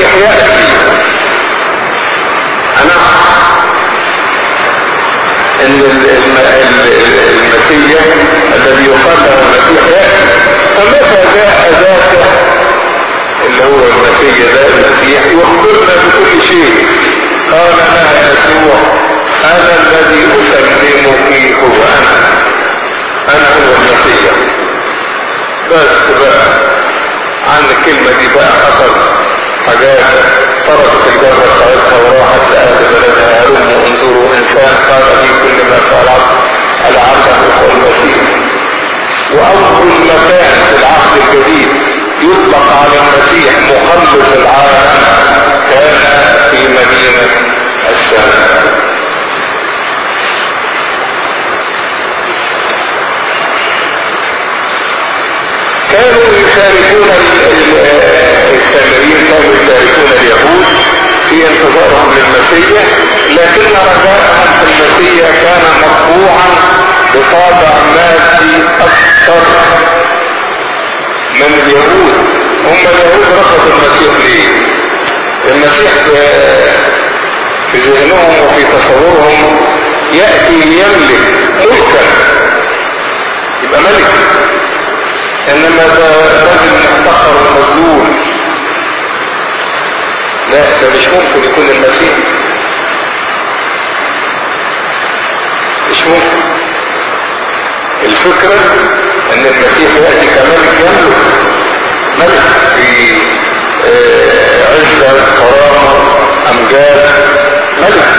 المسيح يأتي انا ان المسيح الذي يقال له المسيح يأتي فمتى جاء ذاك اللي هو المسيح ذا المسيح يخبرنا بكل شيء قال لها يسوع انا الذي اكلمك هو انا انا هو المسيح بس بقى عن الكلمة دي بقى حصل حاجات تركت الجرة بتاعتها وراحت لأهل بلدها هلموا انظروا إنسان قال لي كل ما فعلت لعله هو المسيح وأول مكان في العهد الجديد يطلق على المسيح مخلص العالم كان في مدينة الشام كانوا يشاركون السامريين كانوا يشاركون اليهود في انتظارهم للمسيح لكن رجاءهم في المسيح كان مطبوعا بطابع مادي اكثر من اليهود هم اليهود رفضوا المسيح ليه المسيح في ذهنهم وفي تصورهم يأتي يملك ملكا يبقى ملك انما ده راجل محتقر ومظلوم لا ده مش ممكن يكون المسيح مش ممكن الفكرة ان المسيح يأتي كملك يملك ملك في آه عزة كرامة امجاد ملك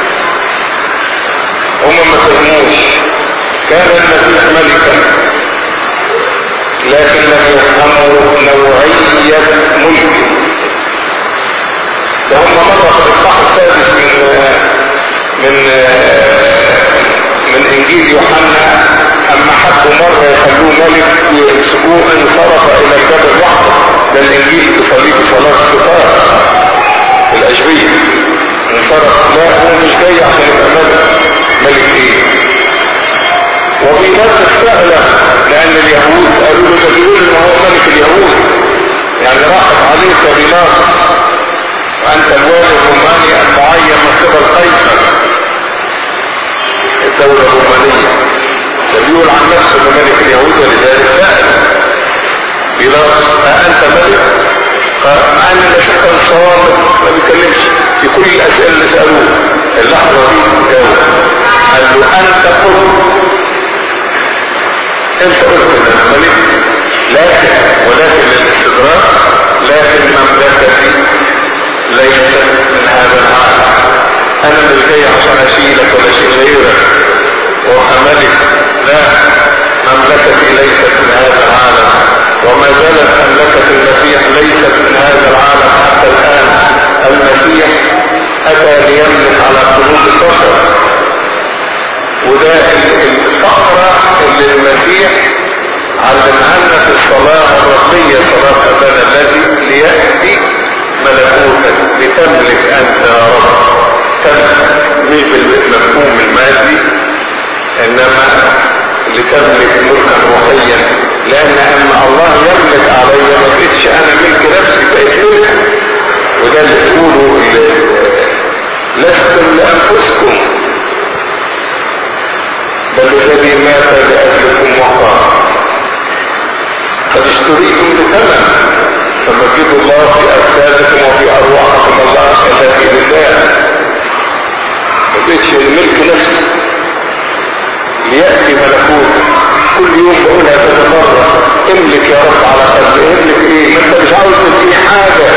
هم ما فهموش كان المسيح ملكا لكن لم يفهموا نوعية ملك ده هم مرة في الإصحاح السادس من من من إنجيل يوحنا أما حبوا مرة يخلوه ملك ويمسكوه انصرف إلى الجبل وحده ده الإنجيل بصليب صلاة الستار الأشبيه انصرف لا هو مش جاي عشان يبقى ملك ملك إيه وبينات السهلة لأن اليهود قالوا له ده بيقول إن هو ملك اليهود يعني راحت عليه سبيلاس وأنت الوالي الروماني المعين من قبل قيصر الدولة الرومانية ده بيقول عن نفسه إنه ملك اليهود ولذلك سأل بيلاس أنت ملك؟ قال مع إن شق الصواب ما بيتكلمش في كل الأسئلة اللي سألوه اللحظة دي جاوب قال له أنت قلت انت قلت ان انا ملك لكن ولكن للاستدراك لكن مملكتي ليست من هذا العالم انا مش جاي عشان اشيلك ولا اشيل غيرك وابقى ملك لا مملكتي ليست من هذا العالم وما زالت مملكة المسيح ليست من هذا العالم حتى الان المسيح اتى ليملك على قلوب البشر وده الفقرة اللي المسيح علمها لنا في الصلاة الربية صلاة أبانا الذي ليأتي ملكوتك لتملك أنت يا رب تملك مش بالمفهوم المادي إنما لتملك ملكا روحيا لأن أما الله يملك علي ما بقتش أنا ملك نفسي بقيت ملك وده اللي تقوله لستم لأنفسكم بل الذي مات لأجلكم وقام قد اشتريتم بثمن فمجدوا الله في أجسادكم وفي أرواحكم الله الذي لله ما بقتش الملك نفسي ليأتي ملكوت كل يوم بقولها كذا مرة املك يا رب على قلبي املك ايه ما انت مش عاوز تديني حاجة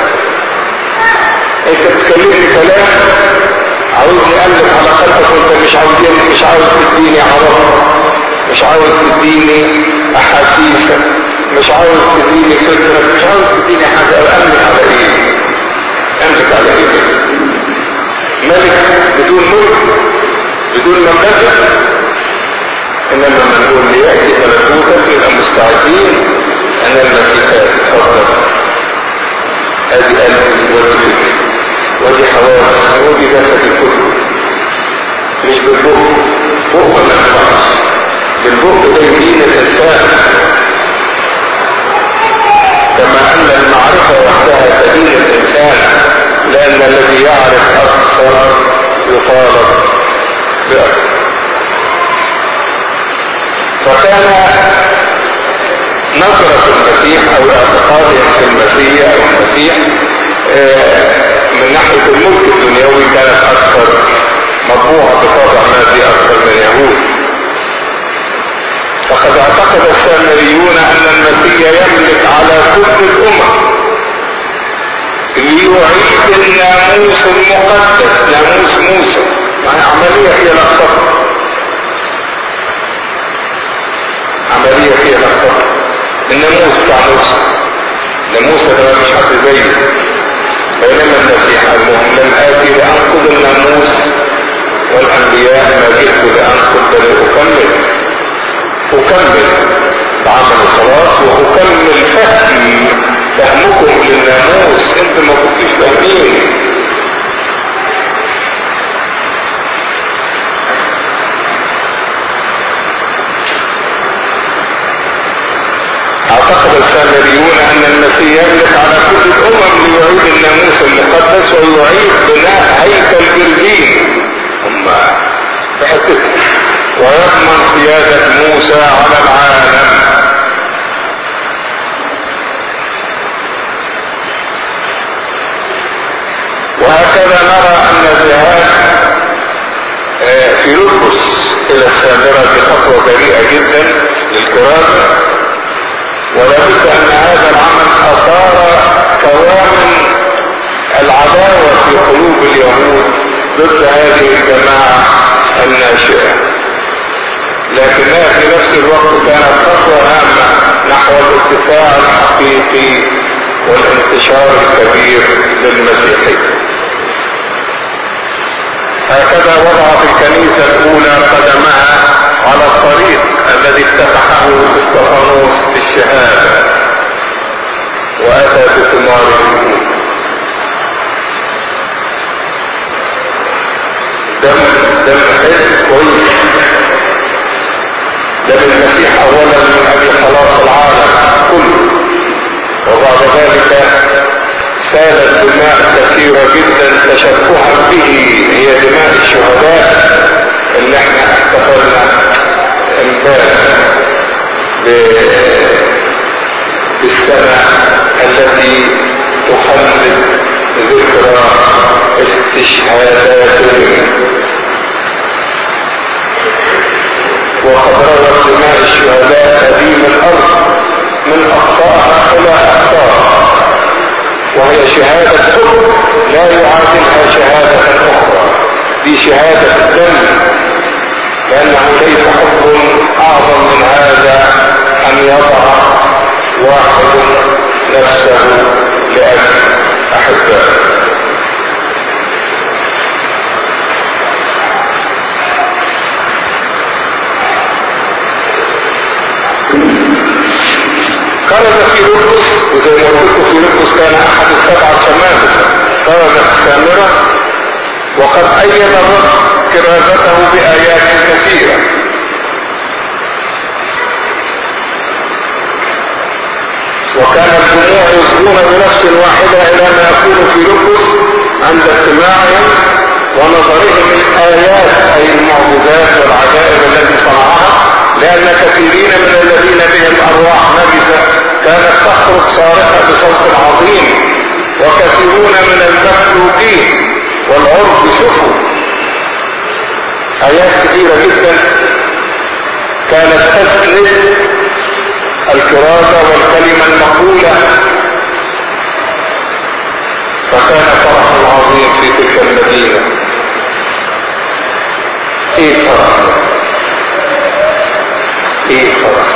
انت بتكلمني كلام عاوزني املك على قلبك وانت مش عاوز مش عاوز تديني عرض مش عاوز تديني احاسيسك مش عاوز تديني فكرك مش عاوز تديني حاجة املك على ايه املك على ايه ملك بدون ملك بدون مملكة انما لما نقول ليأتي ملكوتك يبقى مستعدين ان المسيح تتفضل ادي قلبي ودي فكري ودي حواس ودي جسد الكل مش بالبق بق ما ينفعش بالبق ده يدين الانسان كما ان المعرفه وحدها تدين الانسان ليعيد الناموس المقدس ناموس موسى يعني عملية هي لخبطة عملية هي لخبطة الناموس بتاع موسى لموسى ده مش حد زيه بينما المسيح المهم لم آتي لأنقض الناموس والأنبياء ما جئت لأنقض بل أكمل أكمل بعمل الخلاص وأكمل فهم فهمكم للناموس انت ما كنتش فاهمين اعتقد السامريون ان المسيح يملك على كل الامم ليعيد الناموس المقدس ويعيد بناء هيكل برلين هم بحثت ويضمن قيادة موسى على العالم وهكذا نرى ان ذهاب آه، فيلبس الى السامرة دي خطوة بريئة جدا للكراسة ولا بد ان هذا العمل اثار كوامن العداوة في قلوب اليهود ضد هذه الجماعة الناشئة لكنها في نفس الوقت كانت خطوة هامة نحو الاتساع الحقيقي والانتشار الكبير للمسيحية هكذا وضعت الكنيسة الأولى قدمها على الطريق الذي افتتحه استفانوس بالشهادة وأتى بثمار الوجود دم دم حزب كويس دم المسيح أولا من أجل خلاص العالم كله وبعد ذلك سالت دماء كثيرة جدا تشبها به هي دماء الشهداء اللي احنا احتفلنا امبارح بالسنة التي تخلد ذكرى استشهاداتهم وقد روت دماء الشهداء قديم الارض من اقصاها الى اقصاها وهي شهادة حب لا يعادلها شهادة اخرى دي شهادة الدم لانه ليس حب اعظم من هذا ان يضع واحد نفسه لاجل احبائه خرج في لبس وزي ما قلت في لبس كان احد السبعه شمامس خرج السامره وقد ايد الرب كرازته بايات كثيره وكان الجموع يصلون بنفس واحده الى ما يكون في لبس عند اجتماعهم ونظرهم الايات اي المعجزات والعجائب التي صنعها لان كثيرين من الذين بهم ارواح نجسه كانت تخرج صارخه بصوت عظيم وكثيرون من المخلوقين والعرب شفوا ايات كثيره جدا كانت تسند الكرازه والكلمه المقوله فكان فرح عظيم في تلك المدينه ايه فرح ايه فرح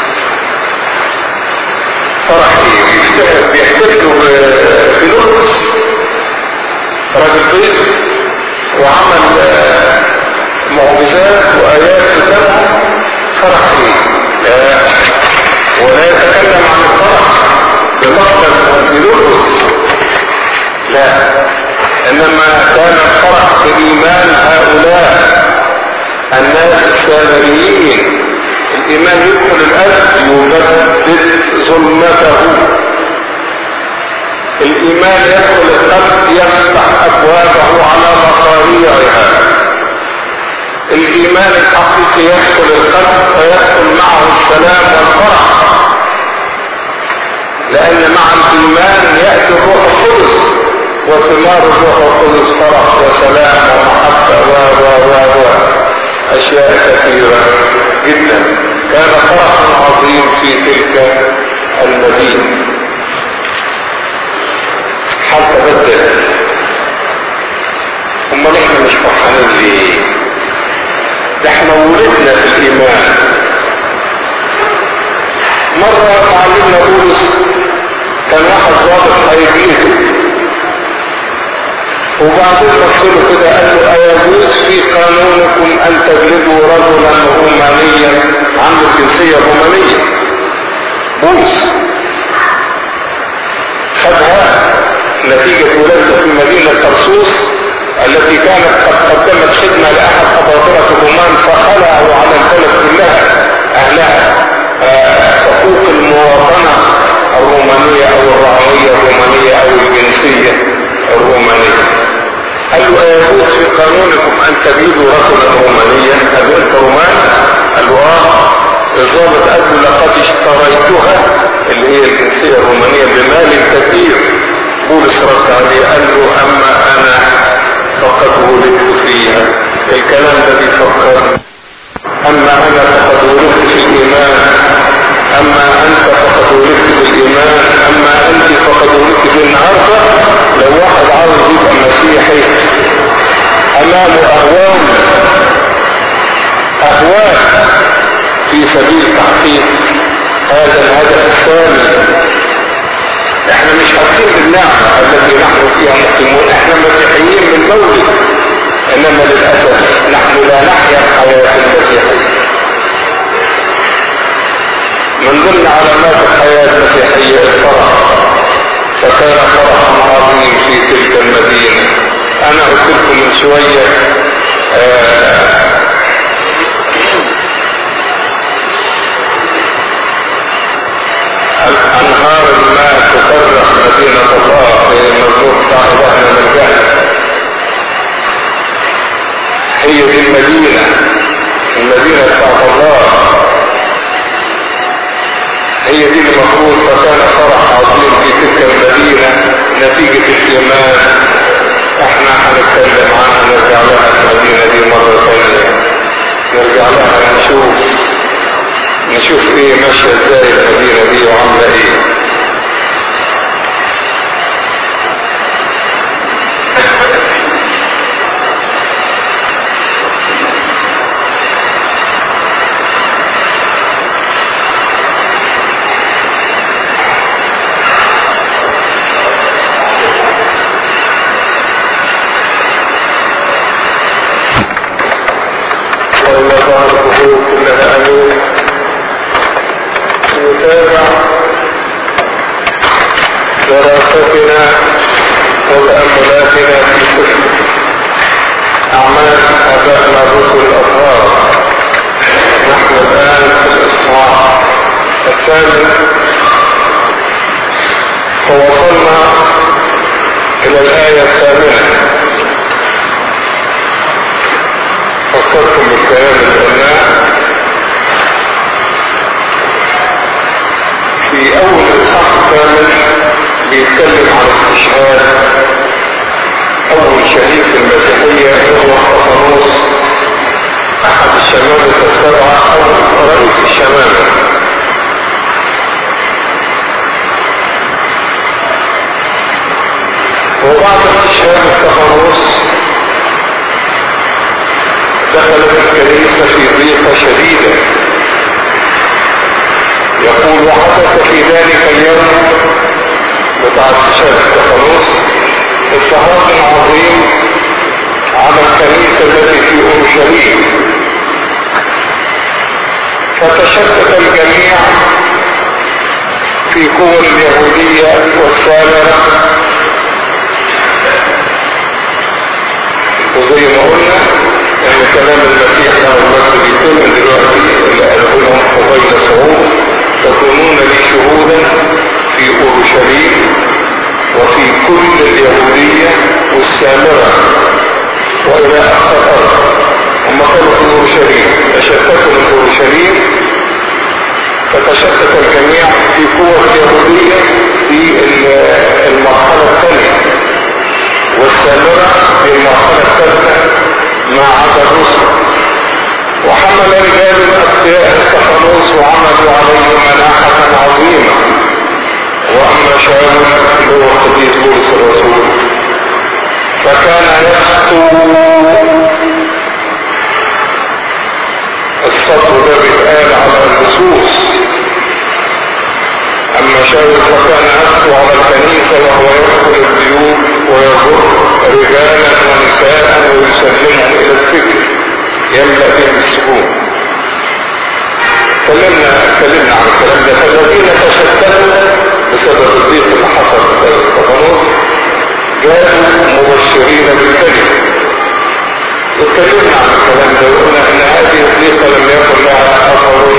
فرح ايه بيحتفلوا في لغز راجل ضيف وعمل معجزات وايات قدامهم فرح ايه لا ولا يتكلم عن الفرح بمقدم في لغز لا انما كان الفرح بايمان هؤلاء الناس السامريين الايمان يدخل القلب يبدد ظلمته الايمان يدخل القلب يفتح ابوابه على مصاريعها الايمان الحقيقي يدخل القلب فيدخل معه السلام والفرح لان مع الايمان ياتي الروح القدس وثمار الروح القدس فرح وسلام ومحبه و و و و اشياء كثيره جدا كان فرح عظيم في تلك المدينة حتى بس فرحانين ليه ده احنا ولدنا في الايمان مرة معلمنا بولس كان واحد ضابط هيجيبه وبعدين بصله كده قال له أيجوز في قانونكم أن تجلبوا رجلا رومانيا عنده الجنسية الرومانية بولس خدها نتيجة ولادته في مدينة طرسوس التي كانت قد قدمت خدمة لأحد أباطرة الرومان فخلعوا على البلد كلها أهلها حقوق المواطنة الرومانية أو الرعوية الرومانية أو الجنسية الرومانية قال له أيجوز في قانونكم أن تبيدوا رجلا رومانيا هل أنت رومان؟ قال له آه الضابط قال له لقد اشتريتها اللي هي الجنسية الرومانية بمال كثير بولس رد عليه قال له أما أنا فقد ولدت فيها الكلام ده بيفكرني أما أنا فقد ولدت في الإيمان أما أنت فقد ولدت في الإيمان أما أنت فقد ولدت في النهاردة لو واحد عاوز يبقى مسيحي أمامه أهوال أهوال في سبيل تحقيق هذا الهدف الثاني احنا مش حاسين بالنعمة التي نحن فيها مسلمون احنا مسيحيين من مولد انما للأسف نحن لا نحيا الحياة المسيحية من ضمن علامات الحياة المسيحية الفرح فكان فرحا عظيم في تلك المدينة انا قلت لكم من شوية آه انهار الماء تفرح مدينة الله في المزمور بتاع الهنا من جهل هي دي المدينة المدينة بتاعت الله هي دي المفروض فكان فرح عظيم في تلك المدينة نتيجة الإيمان احنا هنتكلم عنها نرجع لها المدينة دي مرة ثانية نرجع لها نشوف نشوف ايه ماشية ازاي المدينة دي وعاملة ايه وإلى ظهر الظهور كلها أمين نتابع دراستنا وتأملاتنا في سفر أعمال آبائنا الرسل الأطهار نحن الآن في الإصحاح الثامن ووصلنا إلى الآية الثامنة فكرتم بالكلام اللي قلناه في اول اصحاح كامل بيتكلم عن استشهاد اول شهيد في المسيحيه هو استفانوس احد الشمامسه السبعه او رئيس الشمامسه وبعد استشهاد استفانوس دخلت الكنيسه في ضيقه شديده يقول وحدث في ذلك اليوم بتاع استشهاد استفانوس اضطهاد عظيم على الكنيسة التي في أورشليم فتشتت الجميع في قوى اليهودية والسامرة وزي ما قلنا ان كلام المسيح له المجد بيتم دلوقتي اللي قاله لهم قبيل صعود تكونون لي شهودا في اورشليم وفي كل اليهودية والسامرة والى اقصى الارض هم كانوا في اورشليم تشتتوا من اورشليم فتشتت الجميع في قوة اليهودية في المرحلة الثانية والسامرة في المرحلة الثالثة ما عدا الرسل وحمل رجال الأتقياء استفانوس وعملوا عليه مناحة عظيمة وأما شاول اللي هو قديس بولس الرسول فكان يسقط الصبر ده بيتقال على اللصوص اما شاول فكان يسطو على الكنيسة وهو يدخل البيوت ويضر رجالا ونساء ويسلمهم الى الفكر يملأ بهم السجون اتكلمنا اتكلمنا عن الكلام ده فالذين تشتتوا بسبب الضيق اللي حصل في القبنوس جاءوا مبشرين بالكلمة اتكلمنا عن الكلام ده وقلنا ان هذه الضيقة لم يكن لها اثر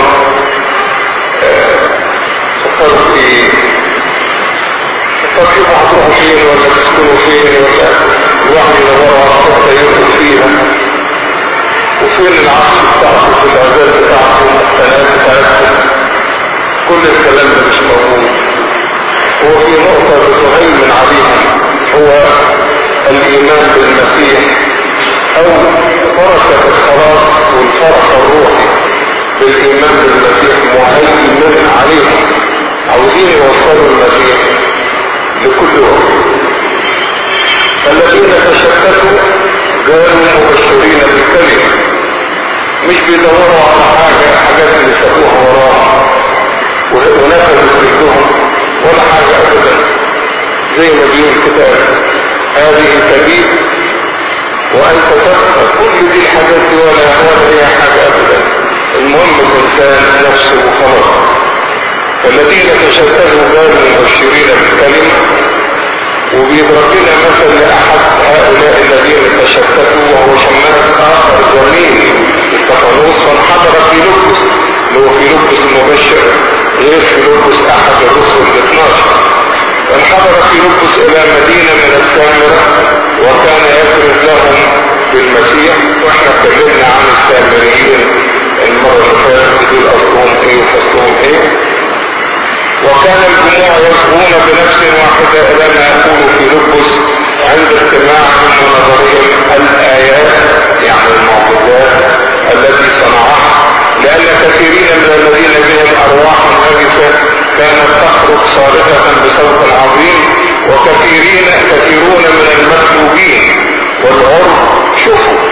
فكروا في فكروا في بعضهم فين ولا تسكنوا فين ولا الواحد يدور على خطة يدخل فيها وفين العصر بتاعته في العذاب بتاعته والسلام بتاعته كل الكلام ده مش موجود هو في نقطة بتهيمن عليها هو الإيمان بالمسيح أو بركة الخلاص والفرح الروحي بالإيمان بالمسيح مهيمن عليهم عاوزين يوصلوا المسيح لكل وقت الذين تشتتوا كانوا مبشرين بالكلمة مش بيدوروا على حاجة حاجات اللي سابوها وراها ونفذوا جلدهم ولا حاجة أبدا زي ما بيقول الكتاب هذه تبيت وأنت تبقى كل دي الحاجات دي ولا ولا هي حاجة أبدا المهم الإنسان نفسه وخلاص فالذين تشتتوا كانوا مبشرين بالكلمة وبيضرب لنا مثل لأحد هؤلاء الذين تشتتوا وهو شماس آخر جميل استفانوس فانحدر في لبس اللي هو في لبس المبشر غير في لبس أحد الرسل ال 12 فانحدر في لبس إلى مدينة من السامرة وكان يكرز لهم بالمسيح واحنا اتكلمنا عن السامريين المرة اللي فاتت دول أصلهم إيه وفصلهم إيه وكان الجموع يصغون بنفس واحدة إلى ما يقول في لبس عند اجتماعهم ونظرهم الآيات يعني المعجزات التي صنعها لأن كثيرين من الذين بهم أرواح نجسة كانت تخرج صارخة بصوت عظيم وكثيرين كثيرون من المسلوبين والعرب شوفوا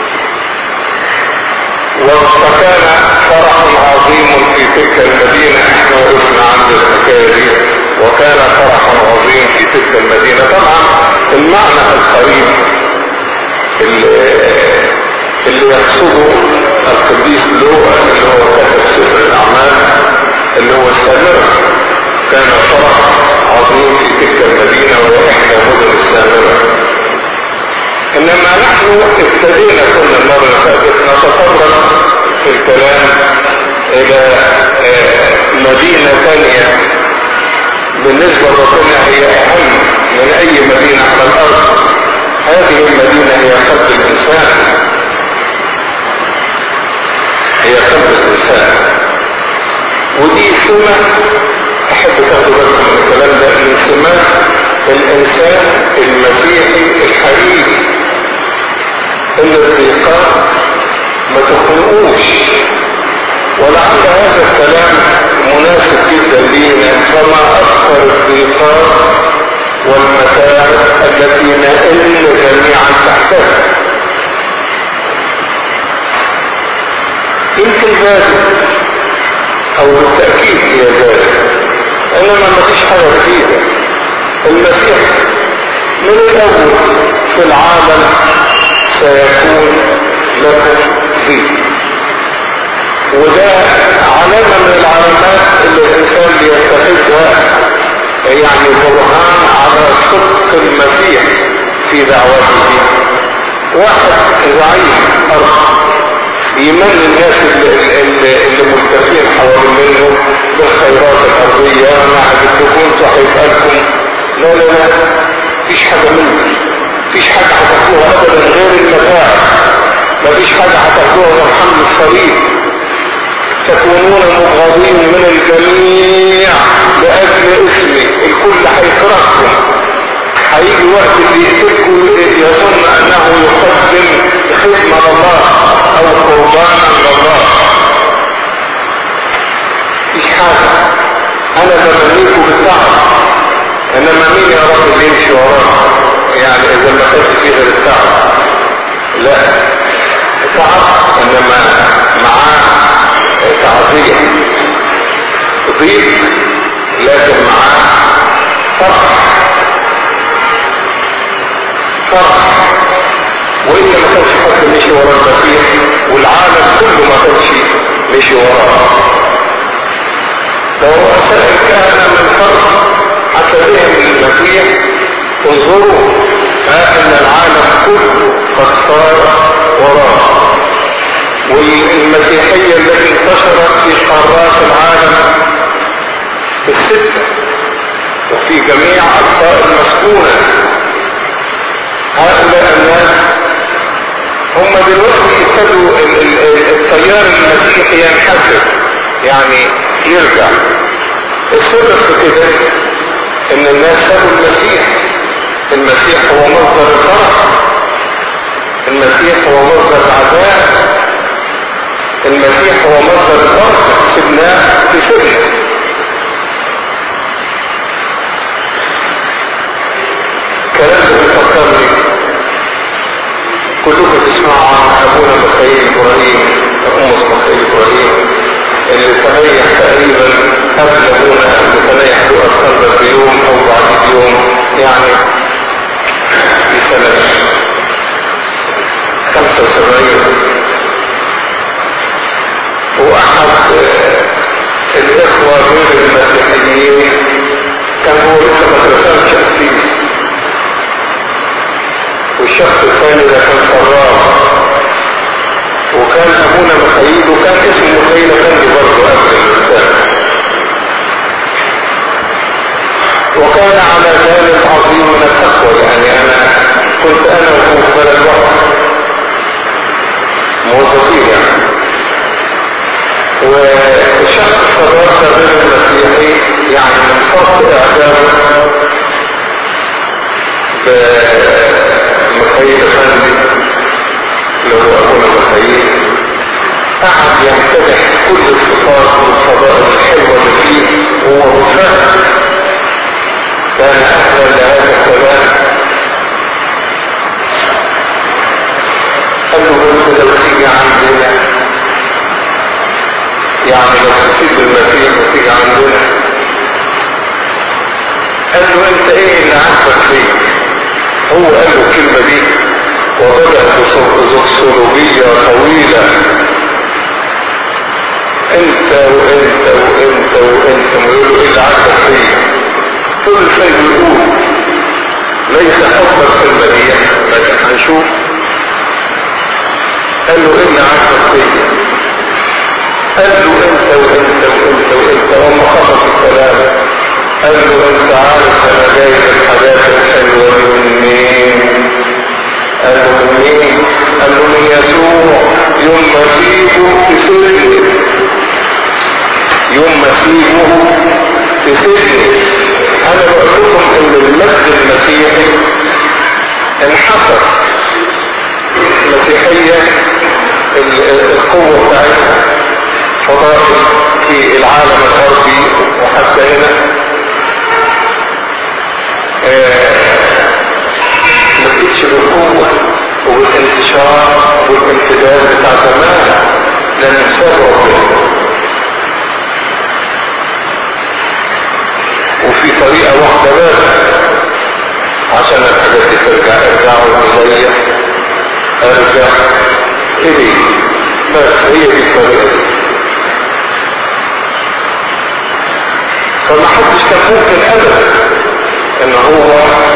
وكان فرح عظيم في تلك المدينة احنا وقفنا عند الحكاية دي وكان فرح عظيم في تلك المدينة طبعا المعنى القريب اللي, اللي يقصده القديس لوقا اللي هو كتب سفر الاعمال اللي هو استمر كان فرح عظيم في تلك المدينة وهي احدى مدن السامرة انما نحن ابتدينا كنا المرة اللي فاتت نتطرق في الكلام الى مدينة ثانية بالنسبة لربنا هي اهم من اي مدينة على الارض هذه المدينة هي قلب الانسان هي قلب الانسان ودي سمة احب تاخدوا بالكم من الكلام ده من سمات الانسان المسيحي الحقيقي ان الضيقات ما تخنقوش ولعل هذا الكلام مناسب جدا لينا فما اكثر الضيقات والمتاعب التي نئن جميعا تحتها يمكن ذلك او بالتأكيد هي ذلك انما ما فيش حاجة جديدة المسيح من الاول في العالم سيكون لكم ضيق وده علامة من العلامات اللي الانسان بيتخذها يعني برهان على صدق المسيح في دعوته واحد زعيم ارض يمن الناس اللي, اللي, اللي ملتفين حوالين منه بالخيرات الارضية انا عجبتكم صحيح لكم لا لا لا مفيش حاجة منه مفيش حاجة هتاخدوها ابدا غير المتاع مفيش حاجة هتاخدوها غير حمل الصليب تكونون مبغضين من الجميع لاجل اسمي الكل هيكرهكم هيجي وقت اللي يقتلكم يظن انه يقدم خدمة لله او قربانا لله مفيش حاجة انا بمنيكم بالتعب انما مين يا رب اللي يمشي وراك يعني اذا ما كانش فيه غير التعب حد مشي ورا المسيح والعالم كله ما كانش مشي وراه لو رؤساء الكهنة من فرق حتى بهم المسيح انظروا ها ان العالم كله قد صار وراه والمسيحية التي انتشرت في قارات العالم الستة وفي جميع أقطار المسكونة هؤلاء الناس هم دلوقتي ابتدوا التيار المسيحي ينحسر يعني يرجع السبب في كده ان الناس سابوا المسيح المسيح هو مصدر الفرح المسيح هو مصدر العذاب المسيح هو مصدر البركه سبناه في سبنا الكلام ده بيفكرني كلكم تسمعوا عن ابونا مخيل ابراهيم ام مخيل ابراهيم اللي تريح تقريبا قبل ابونا قبل تريح له اسكندر بيوم او بعد يوم يعني في سنة 75 واحد الاخوة غير المسيحيين كان هو لسه ما ترسمش تأسيس والشخص الثاني ده كان صراف وكان ابونا مخيل وكان اسمه مخيل كان برضه قبل الانسان وكان على جانب عظيم من التقوى يعني انا كنت انا وهو في بلد واحد موظفين يعني وشخص صداقة غير المسيحي يعني من فرط اعجابه بمخيل فندي اللي هو ابونا مخيل قعد يمتدح كل الصفات والفضائل الحلوة اللي فيه وهو مفهم كان اهلا لهذا الكلام قال له بس لو تيجي عندنا يعني لو تسيب المسيح وتيجي عندنا قال له انت ايه اللي عاجبك فيه هو قال له الكلمة دي وبدأ بصلوبية طويلة انت وانت وانت وانت ويقولوا ايه اللي عاجبك فيه كل شيء بيقول ليس حبك في المديح لكن هنشوف قال له ايه اللي عاجبك فيه قال له انت وانت وانت وانت هم خلص الكلام قال له انت عارف انا جايب الحاجات الحلوه دي منين قال له منين قال له من يسوع يوم ما سيبه في سجن يوم ما سيبه في سجن انا بقول لكم ان المجد المسيحي انحصر المسيحيه القوه بتاعتها فضائل في العالم الغربي وحتى هنا ما بقتش بالقوة وبالانتشار وبالامتداد بتاع زمان لأن بسبب ربنا وفي طريقة واحدة بس عشان الحاجات دي ترجع ارجعوا إلي ارجع إلي بس هي دي الطريقة دي فما حدش كان ممكن ابدا ان هو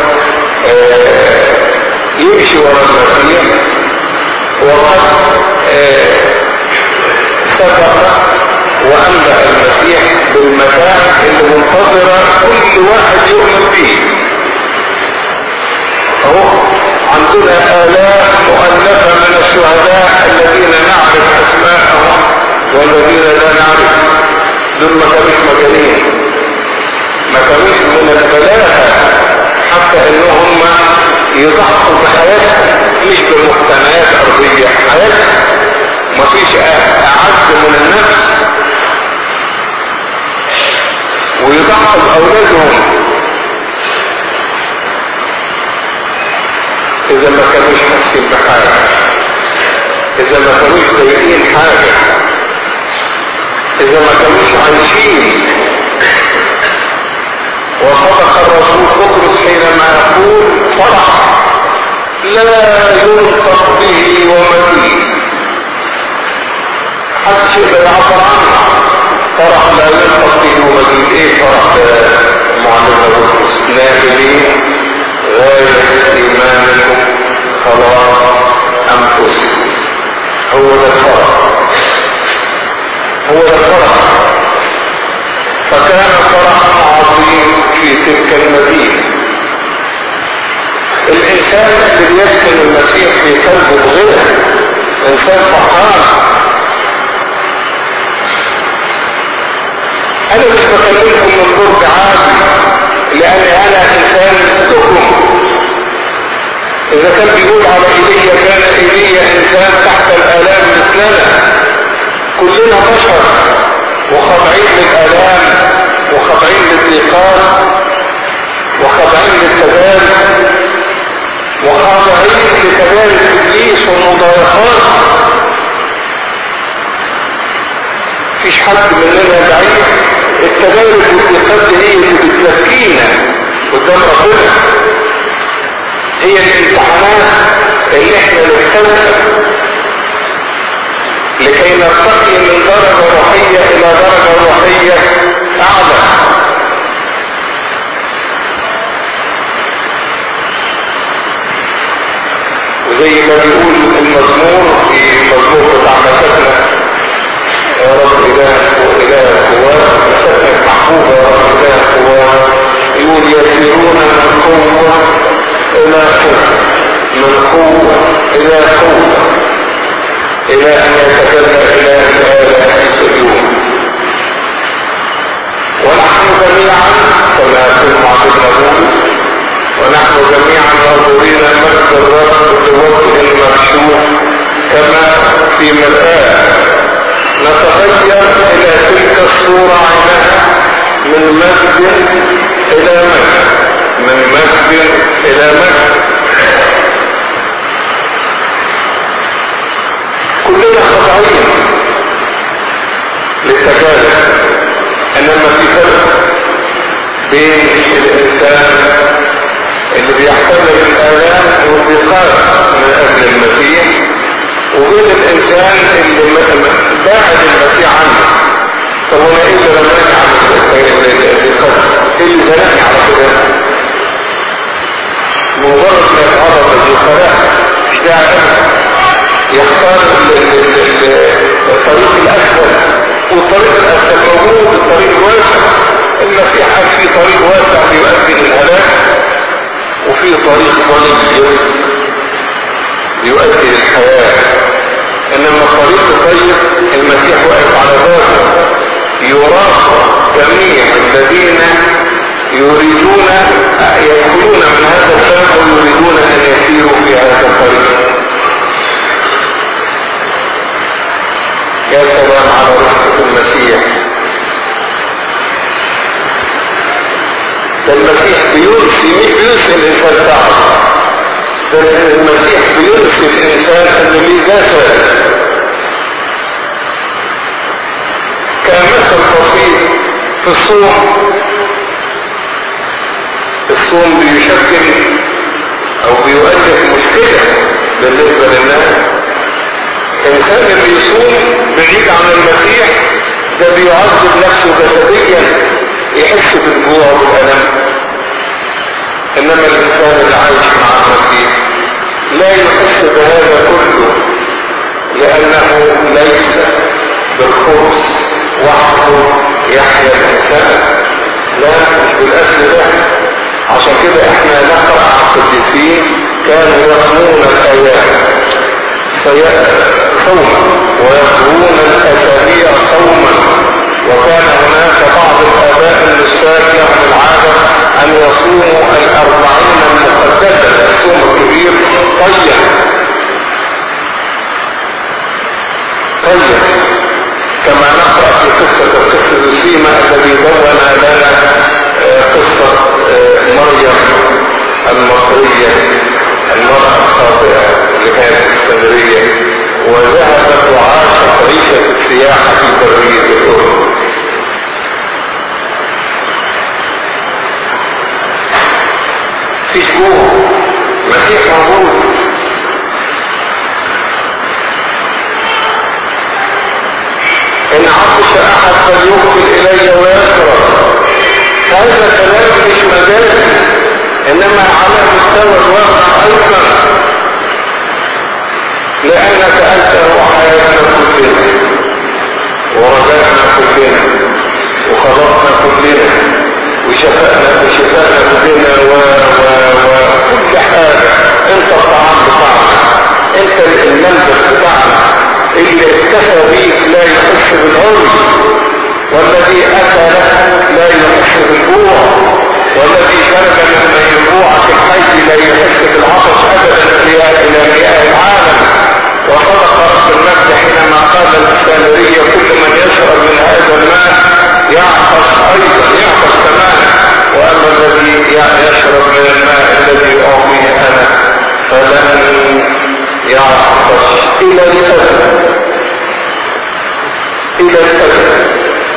آه يمشي ورا المسيح وقد آه سبق وانبأ المسيح بالمكان اللي منتظرة كل واحد يؤمن به اهو عندنا آلاف مؤلفة من الشهداء الذين نعرف اسماءهم والذين لا نعرف دول ما كانوش مجانين ما كانوش من البلاغة حتى انهم يضحوا بحياتهم مش بمقتنيات ارضية حياتهم ما فيش اعز من النفس ويضحوا باولادهم اذا ما كانوش حاسين بحاجة اذا ما كانوش ضايقين حاجة اذا ما كانوش عايشين وصدق الرسول بطرس حينما يقول فرح لا ينطق به ومتين حد شيء يعبر عنه فرح لا ينطق به ومتين ايه فرح معلمة بطرس نابلين غاية ايمانكم خلاص انفسكم هو ده الفرح هو ده الفرح فكان فرح عظيم في تلك المدينة الانسان اللي بيدخل المسيح في قلبه بغير انسان فرحان انا مش بكلمكم من برج عادي لان انا انسان مثلكم اذا كان بيقول على ايليا كان ايليا انسان تحت الالام مثلنا كلنا بشر وخاضعين للالام وخاضعين للضيقات وخاضعين للتجارب وخاضعين لتجارب ابليس والمضايقات مفيش حد مننا بعيد التجارب والضيقات هي اللي بتزكينا قدام ربنا هي الامتحانات اللي احنا نجتازها لكي نرتقي من درجة روحية الى درجة روحية اعلى وزي ما بيقول المزمور في المزمور بتاع مسكنا يا رب اله واله القوات مسكنك محبوبة يا رب اله القوات يقول يسيرون من قوة الى قوة من قوة الى قوة الى ان يتجلى اله الاله سجون ونحن جميعا كما يقول معبدنا بولس ونحن جميعا ناظرين مجد الرب بوجه مكشوف كما في مرآة نتغير الى تلك الصورة عينها من مجد الى مجد من مجد الى مجد كلنا خاضعين للتجارب انما في فرق بين الانسان اللي بيحتمل الآلام والضيقات من أجل المسيح وبين الإنسان اللي باعد المسيح عنه طب وانا ايه اللي رماني عن الضيقات؟ ايه اللي زنقني على كده؟ مجرد ما يتعرض للضيقات مش داعي يختار الطريق الأسفل والطريق الأسفل موجود الطريق الواسع المسيح قال في طريق واسع بيؤدي للهلاك وفي طريق ضيق يؤدي للحياة انما الطريق الطيب المسيح واقف على بابه يراقب جميع الذين يريدون يدخلون من هذا الباب ويريدون ان يسيروا في هذا الطريق يا سلام على رفقة المسيح ده المسيح بينسي مش بينسي الانسان تعب ده المسيح بينسي الانسان اللي ليه جسد كمثل بسيط في الصوم الصوم بيشكل او بيؤدي مشكلة بالنسبة للناس الانسان اللي يصوم بعيد عن المسيح ده بيعذب نفسه جسديا يحس بالجوع والألم إنما الإنسان اللي عايش مع المسيح لا يحس بهذا كله لأنه ليس بالخبز وحده يحيا الإنسان لا مش بالأكل ده عشان كده احنا نقرأ عن القديسين كانوا يصومون الأيام صوما ويصومون الأسابيع صوما وكان هناك بعض الآباء النساك لهم العادة أن يصوموا الأربعين المقدسة الصوم الكبير طيب طيب كما نقرأ في قصة القصة سيما الذي دون لنا قصة مريم المصرية المرأة الخاطئة اللي كانت في اسكندرية وذهبت وعاشت عيشة السياحة في برية الأردن فيش جوه مسيح موجود الي ويشرب هذا كلام مش مجازي انما على مستوى الواقع ايضا لانك انت وحياتنا كلنا ورجعنا كلنا وخلقنا كلنا وشفاءنا وشفاءنا كلنا و و وكل حاجة انت الطعام بتاعنا انت المنزل بتاعنا اللي اكتفى بيك لا يحس بالعرض والذي اتى له لا يحس بالجوع والذي شرب من ينبوعة الحي لا يحس بالعطش ابدا الى مياه العالم وصدق رب المجد حينما قال الاسامرية كل من يشرب من هذا الماء يعطش ايضا يعطش كمان واما الذي يشرب من الماء الذي اعطيه انا فلن يعطش الى الابد الى الابد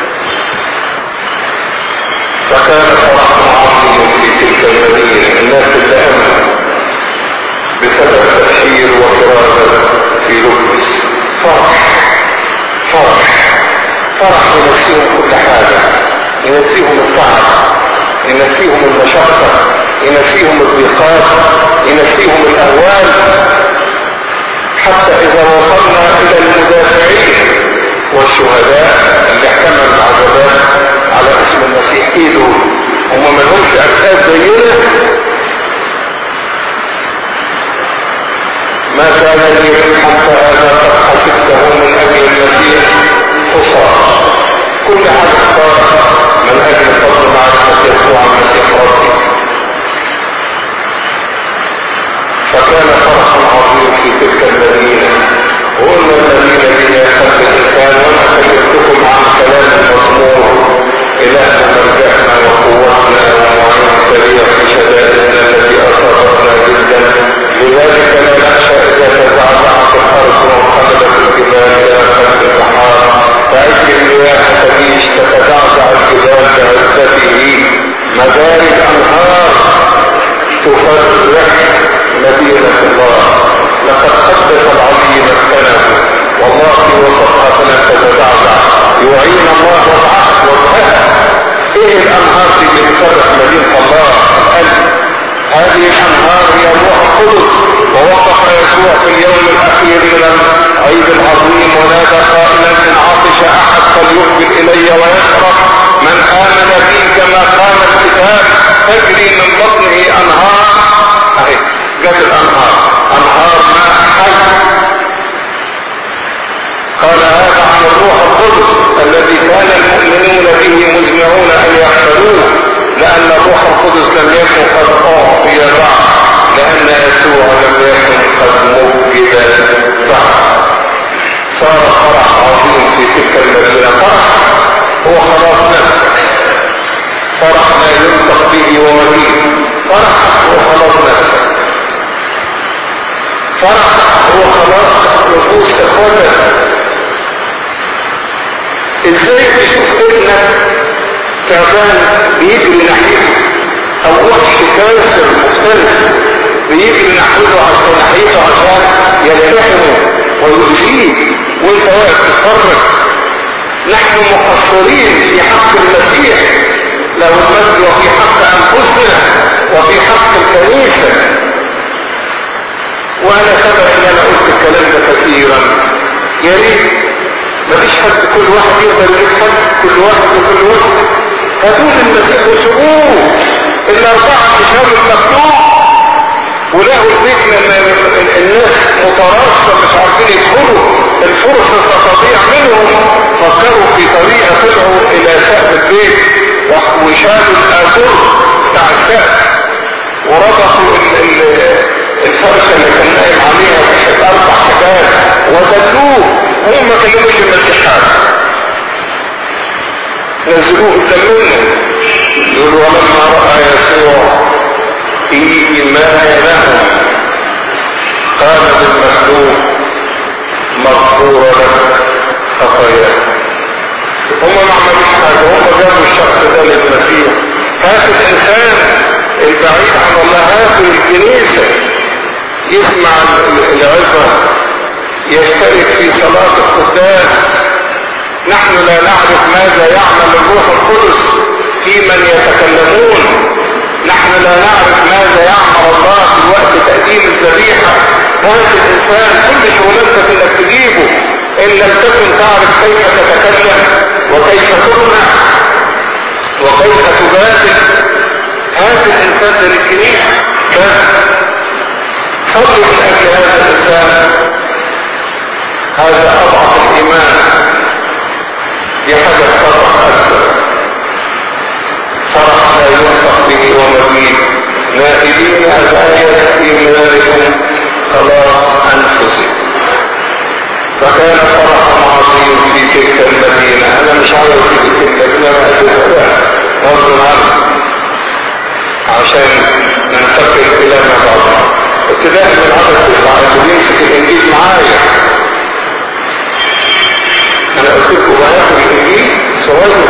فكان فرح عظيم في تلك المدينة الناس اللي امنوا بسبب تبشير وفرازة في لبس فرح فرح فرح ينسيهم كل حاجة ينسيهم التعب ينسيهم المشقة ينسيهم الضيقات ينسيهم الأهوال حتى إذا وصلنا إلى المدافعين والشهداء اللي احتملوا العذابات على اسم المسيح ايه دول هم ما لهمش اجساد زينا ما كان لي حتى انا قد حسبته من اجل المسيح خسارة كل حاجة خسارة من اجل فضل معرفة يسوع المسيح ربي فكان فرحا عظيم في تلك المدينة وقلنا المدينة دي يا خلق الانسان وانا كلمتكم عن كلام المزمور إلهنا مرجعنا وقوتنا ومعين سريع في شدائدنا التي أصابتنا جدا لذلك لا نخشى إذا تزعزعت الأرض وانقلبت الجبال داخل البحار فأجل المياه تبيش تتزعزع الجبال بعزته مدارج أنهار تفرح مدينة الله لقد قدس العظيم مسكنه والله في وسطها فلن تتزعزع يعين الله وضعها وضعها ايه الانهار دي اللي بتفرح مدينة الله القلب هذه الانهار هي الروح القدس ووقف يسوع في اليوم الاخير من العيد العظيم ونادى قائلا ان عطش احد فليقبل الي ويشرب من امن بي كما قال الكتاب تجري من بطنه انهار اهي جت الانهار انهار ماء حي قال هذا عن الروح القدس الذي كان المؤمنون به مزمعون ان يحفظوه لان الروح القدس لم يكن قد اعطي بعد لان يسوع لم يكن قد مجد بعد صار فرح عظيم في تلك المدينه فرح هو خلاص نفسك فرح لا ينطق به ومدين فرح هو خلاص نفسك فرح هو خلاص نفوس اخوتك ازاي تشوف ابنك تعبان بيجري ناحيته او وحش كاسر مفترس بيجري ناحيته عشان ناحيته عشان يلتحمه ويؤذيه وانت واقف تتفرج نحن مقصرين في حق المسيح له المجد وفي حق انفسنا وفي حق الكنيسه وانا سبب ان انا قلت الكلام ده كثيرا يا ريت مفيش حد كل واحد يقدر يفهم كل واحد وكل واحد هاتوا المسيح وسبوه الاربعه اشهار المفتوح ولقوا البيت لما الناس مترصه مش عارفين يدخلوا الفرصه تستطيع منهم فكروا في طريقه طلعوا الى سقف البيت وشالوا الاسر بتاع السقف وربطوا الفرشه اللي كان نايم عليها باربع حاجات ودلوه هم ما كلموش المسيح حاجه نزلوه قدام منه يقول ولما راى يسوع ايمانهم قال للمخلوق مغفور لك خطاياك هم ما عملوش حاجه هم جابوا الشخص ده للمسيح هات الانسان البعيد عن الله هاته الكنيسه يسمع العظه يشترك في صلاة القداس نحن لا نعرف ماذا يعمل الروح القدس في من يتكلمون نحن لا نعرف ماذا يعمل الله في وقت تقديم الذبيحة هذا الإنسان كل شغلتك انك تجيبه إن لم تكن تعرف كيف تتكلم وكيف تصنع وكيف تبادل هذا الإنسان للكنيسة بس صلي من أجل هذا الإنسان هذا أضعف الإيمان دي حاجة فرح أكثر فرح لا ينفق به ومبين نائبين الآية في مالكم خلاص أنفسهم فكان فرح عظيم في تلك المدينة أنا مش عاوز في تلك المدينة أنا أسفها غصب عنه عشان ننتقل إلى ما بعد ابتداء من عدد تسعة اللي بيمسك الإنجيل معايا انا قلت لكم هياخد الانجيل صغير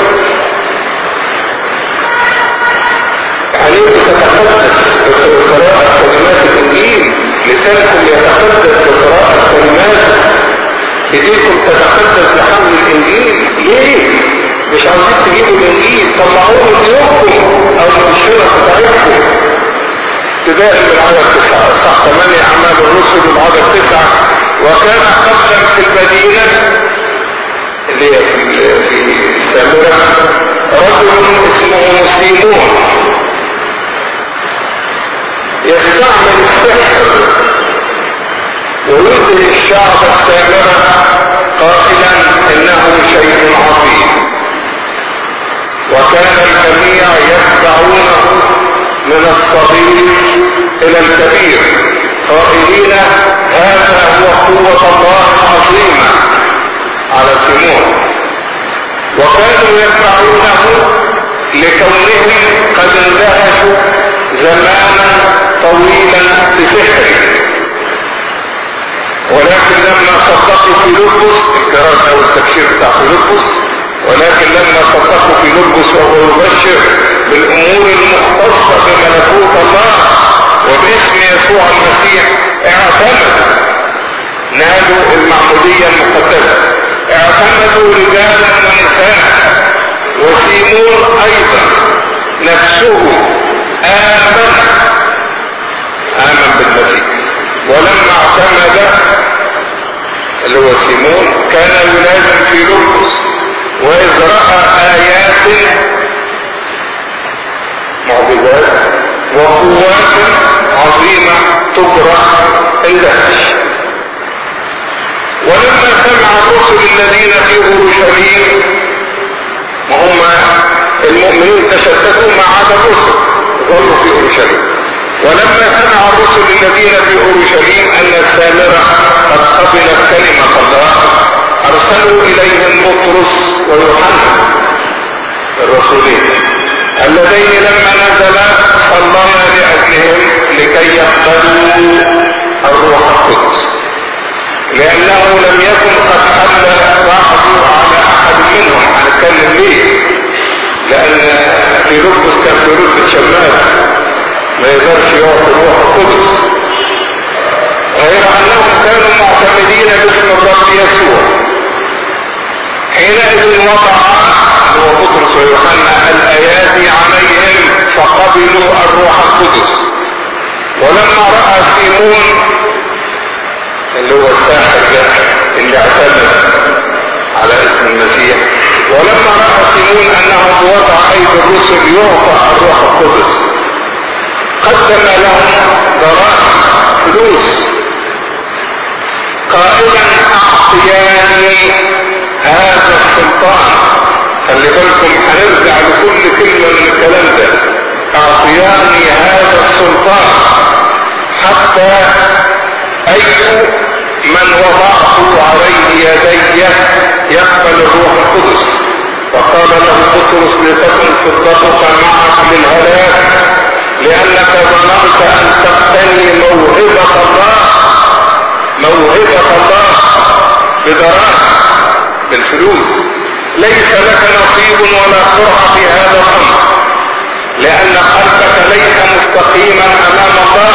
عليكم تتقدس بقراءة كلمات الانجيل لسانكم يتقدس بقراءة كلمات ايديكم تتقدس بحمل الانجيل ليه؟ مش عاوزين تجيبوا الانجيل طلعوه من يومكم او من الشرف بتاعتكم ابتداء من العدد تسعة صح ثمانية اعمال الرسل العدد تسعة وكان قبلا في المدينة اللي هي في السامرة رجل اسمه مسلمون يستعمل السحر ويدري الشعب السامرة قائلا انه شيء عظيم وكان الجميع يتبعونه من الصغير الى الكبير قائلين هذا هو قوة الله العظيمة على سموه وكانوا يتبعونه لكونهم قد اندهشوا زمانا طويلا بسحره ولكن لما صدقوا في لبس القراءة او التفسير بتاع في لبس ولكن لما صدقوا في لبس وهو يبشر بالامور المختصة بملكوت الله وباسم يسوع المسيح اعتمدوا نالوا المعمودية المقدسة اعتمدوا رجالا ونساء وسيمون ايضا نفسه امن امن بالمسيح ولما اعتمد اللي هو سيمون كان يلازم في لبس واذ راى ايات معجزات وقوات عظيمه تبرع اندهش ولما سمع الرسل الذين في اورشليم وهم المؤمنين تشتتوا ما عدا الرسل ظلوا في اورشليم ولما سمع الرسل الذين في اورشليم ان السامره قد قبلت كلمه الله ارسلوا اليهم بطرس ويوحنا الرسولين اللذين لما نزلا صلى لاجلهم لكي يقبلوا الروح القدس لانه لم يكن قد حل بعض على احد منهم هنتكلم ليه لان في لبس كان في رتبة شماس ما يقدرش يعطي الروح القدس غير انهم كانوا معتمدين باسم الرب يسوع حينئذ وضع هو بطرس ويوحنا الايادي عليهم فقبلوا الروح القدس ولما راى سيمون اللي هو الساحر ده اللي اعتمد على اسم المسيح ولما راى سيمون انه بوضع ايدي الرسل يعطى الروح القدس قدم لهم ضرائب فلوس قائلا اعطياني هذا السلطان خلي بالكم هنرجع لكل كلمه من الكلام ده اعطياني هذا السلطان حتى اي من وضعت عليه يدي يقبل الروح القدس فقال له بطرس لتكن فضتك معك للهلاك لانك ظننت ان تقتني موهبة الله موهبة الله بدراهم بالفلوس ليس لك نصيب ولا قرعة في هذا الامر لان قلبك ليس مستقيما امام الله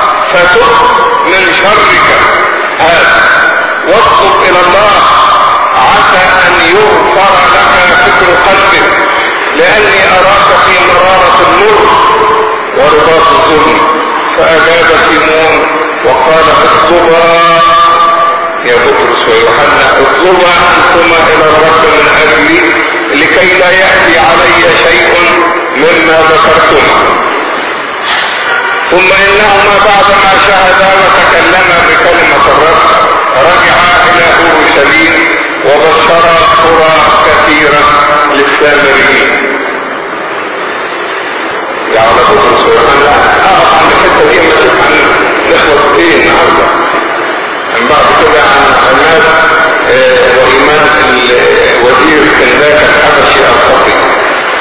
فتب من شرك هذا واطلب الى الله عسى ان يغفر لك فكر قلبك لاني اراك في مرارة المر ورباط الظلم فاجاب سيمون وقال اطلبا يا بطرس ويوحنا اطلبا انتما الى الرب من اجلي لكي لا ياتي علي شيء مما ذكرتما ثم انهما بعدما شهدا وتكلما بكلمة الرب رجعا الى اورشليم وبشرا قرى كثيرة للسامريين يا على بطرس ويوحنا اقف عن الحته دي ما نخلص ايه النهارده من بعد كده عن الناس وايمان الوزير كنداك الحبشي الخطيب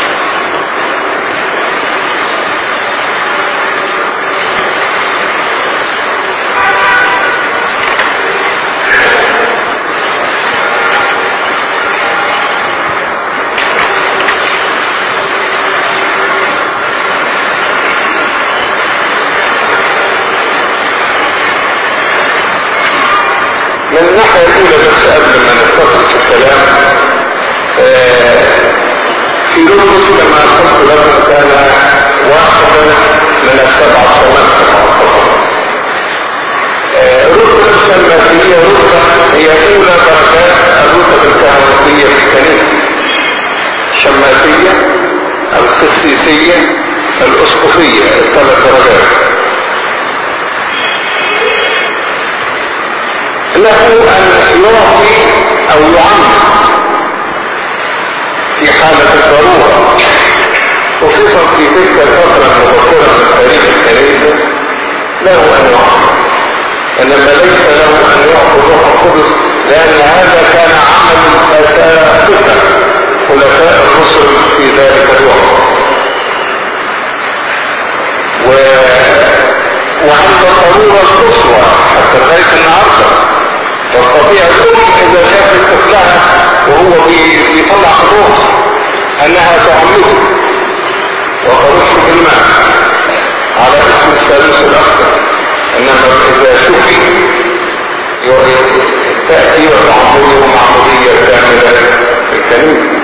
من الناحية الأولى بس قبل ما نستطرق في الكلام في لوطس لما قلت لكم كان واحدا من السبعة صلاة رتبة الشماسية رتبة هي أولى درجات الرتب الكهنوتية في الكنيسة الشماسية القسيسية الأسقفية الثلاث درجات له ان يعطي او يعمر في حالة الضرورة خصوصا في تلك الفترة المبكرة من تاريخ الكنيسة له ان يعمر انما ليس له ان يعطي الروح القدس لان هذا كان عمل اساتذة خلفاء الرسل في ذلك الوقت و... وعند الضرورة القصوى حتى لغاية النهارده تستطيع الام اذا شافت طفلها وهو بيطلع خطوط انها تعمله وترش بالماء على اسم الثالوث الاخضر انما اذا شفي تاتي وتعمله معموديه كامله في الكنيسه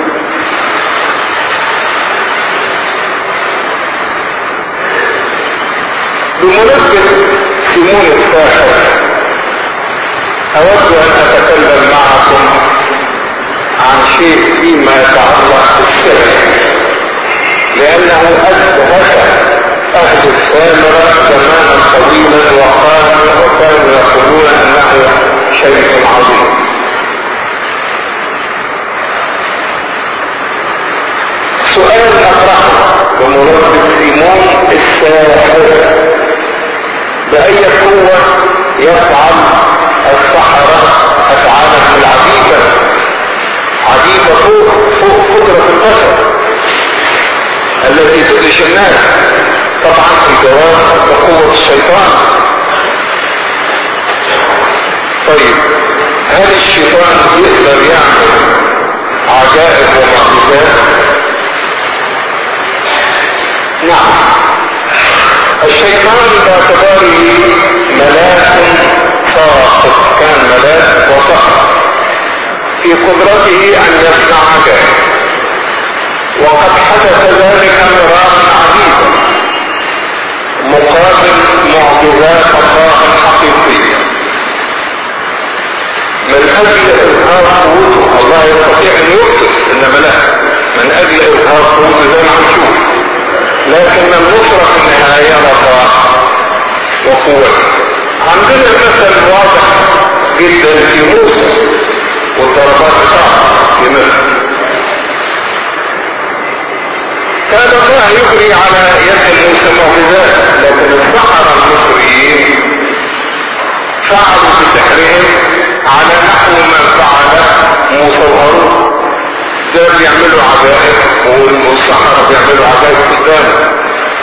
بمناسبه سيمون الساحر اود ان اتكلم معكم عن شيء فيما يتعلق بالسر لانه ادهش اهل السامرة زمانا طويلا وقالوا وكانوا يقولون انه شيء عظيم سؤال اطرحه بمناسبة سيمون الساحر بأي قوة يفعل السحرة أفعالهم العجيبة عجيبة فوق فوق قدرة البشر التي تدهش الناس طبعا الجواب بقوة الشيطان طيب هل الشيطان يقدر يعمل عجائب ومعجزات نعم الشيطان باعتباره ملاك ساقط كان ملاك وسقط في قدرته ان يصنع عجائب وقد حدث ذلك مرارا عديدا مقابل معجزات الله الحقيقية من اجل اظهار قوته الله يستطيع ان يقتل انما لا من اجل اظهار قوته زي ما هنشوف لكن النصرة في النهاية رضا وقوته عندنا مثل واضح جدا في موسى والضربات بتاعته في مصر كان الله يجري على يد موسى معجزات لكن السحرة المصريين فعلوا بسحرهم على نحو ما فعل موسى وهارون ده بيعملوا عجائب والسحرة بيعملوا عجائب قدامه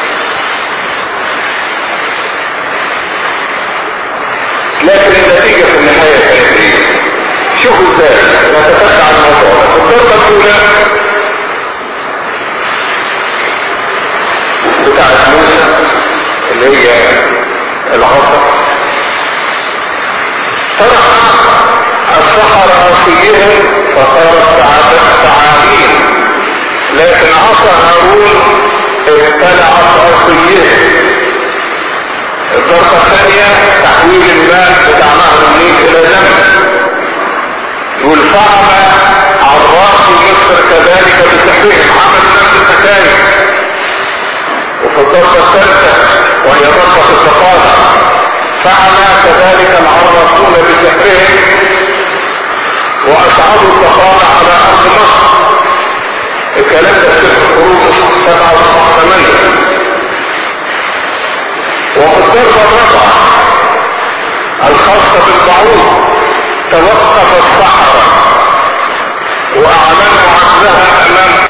لكن النتيجة في النهاية كانت ايه؟ شوفوا ازاي نتفتح الموضوع الضربة الأولى بتاعت موسى اللي هي العصا طرح الصحراء فوق راسيهم فصارت تعابين لكن عصا هارون ابتلعت راسيهم الضربة الثانية تحويل الماء بتاع نهر النيل الى دم يقول فعل عراف مصر كذلك بسحرهم عمل نفس الحكاية وفي الضربة الثالثة وهي ضربة التقاطع فعل كذلك العرافون بسحرهم واشعروا التقاطع على ارض مصر الكلام ده في الخروج سبعة وتسعة ثمانية وفي الضربة الرابعة الخاصة بالبعوض توقف الصحراء واعلنوا عجزها امام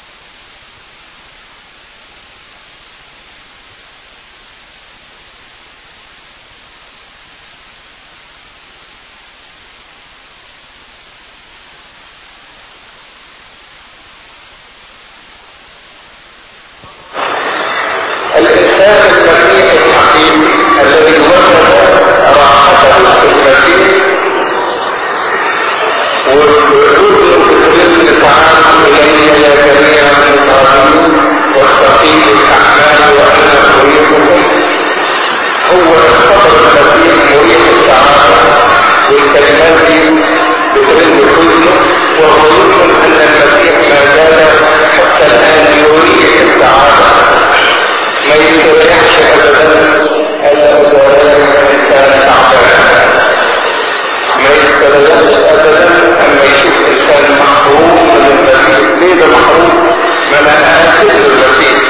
الانسان المسيح الحقيقي الذي وجد راحته في المسيح والرجل بكل تعالى الي يا جميع المقابلين واستقيم الاعمال وانا اريدكم هو الخبر المسيح مريح التعالى والكلمات دي بترد كله وهو يؤمن ان المسيح ما زال حتى الان يريح التعالى ما يستريحش ابدا الا اذا الانسان تعبان ما يستريحش ابدا اما يشوف انسان محروم من المسيح ليه ده محروم ما انا اكل المسيح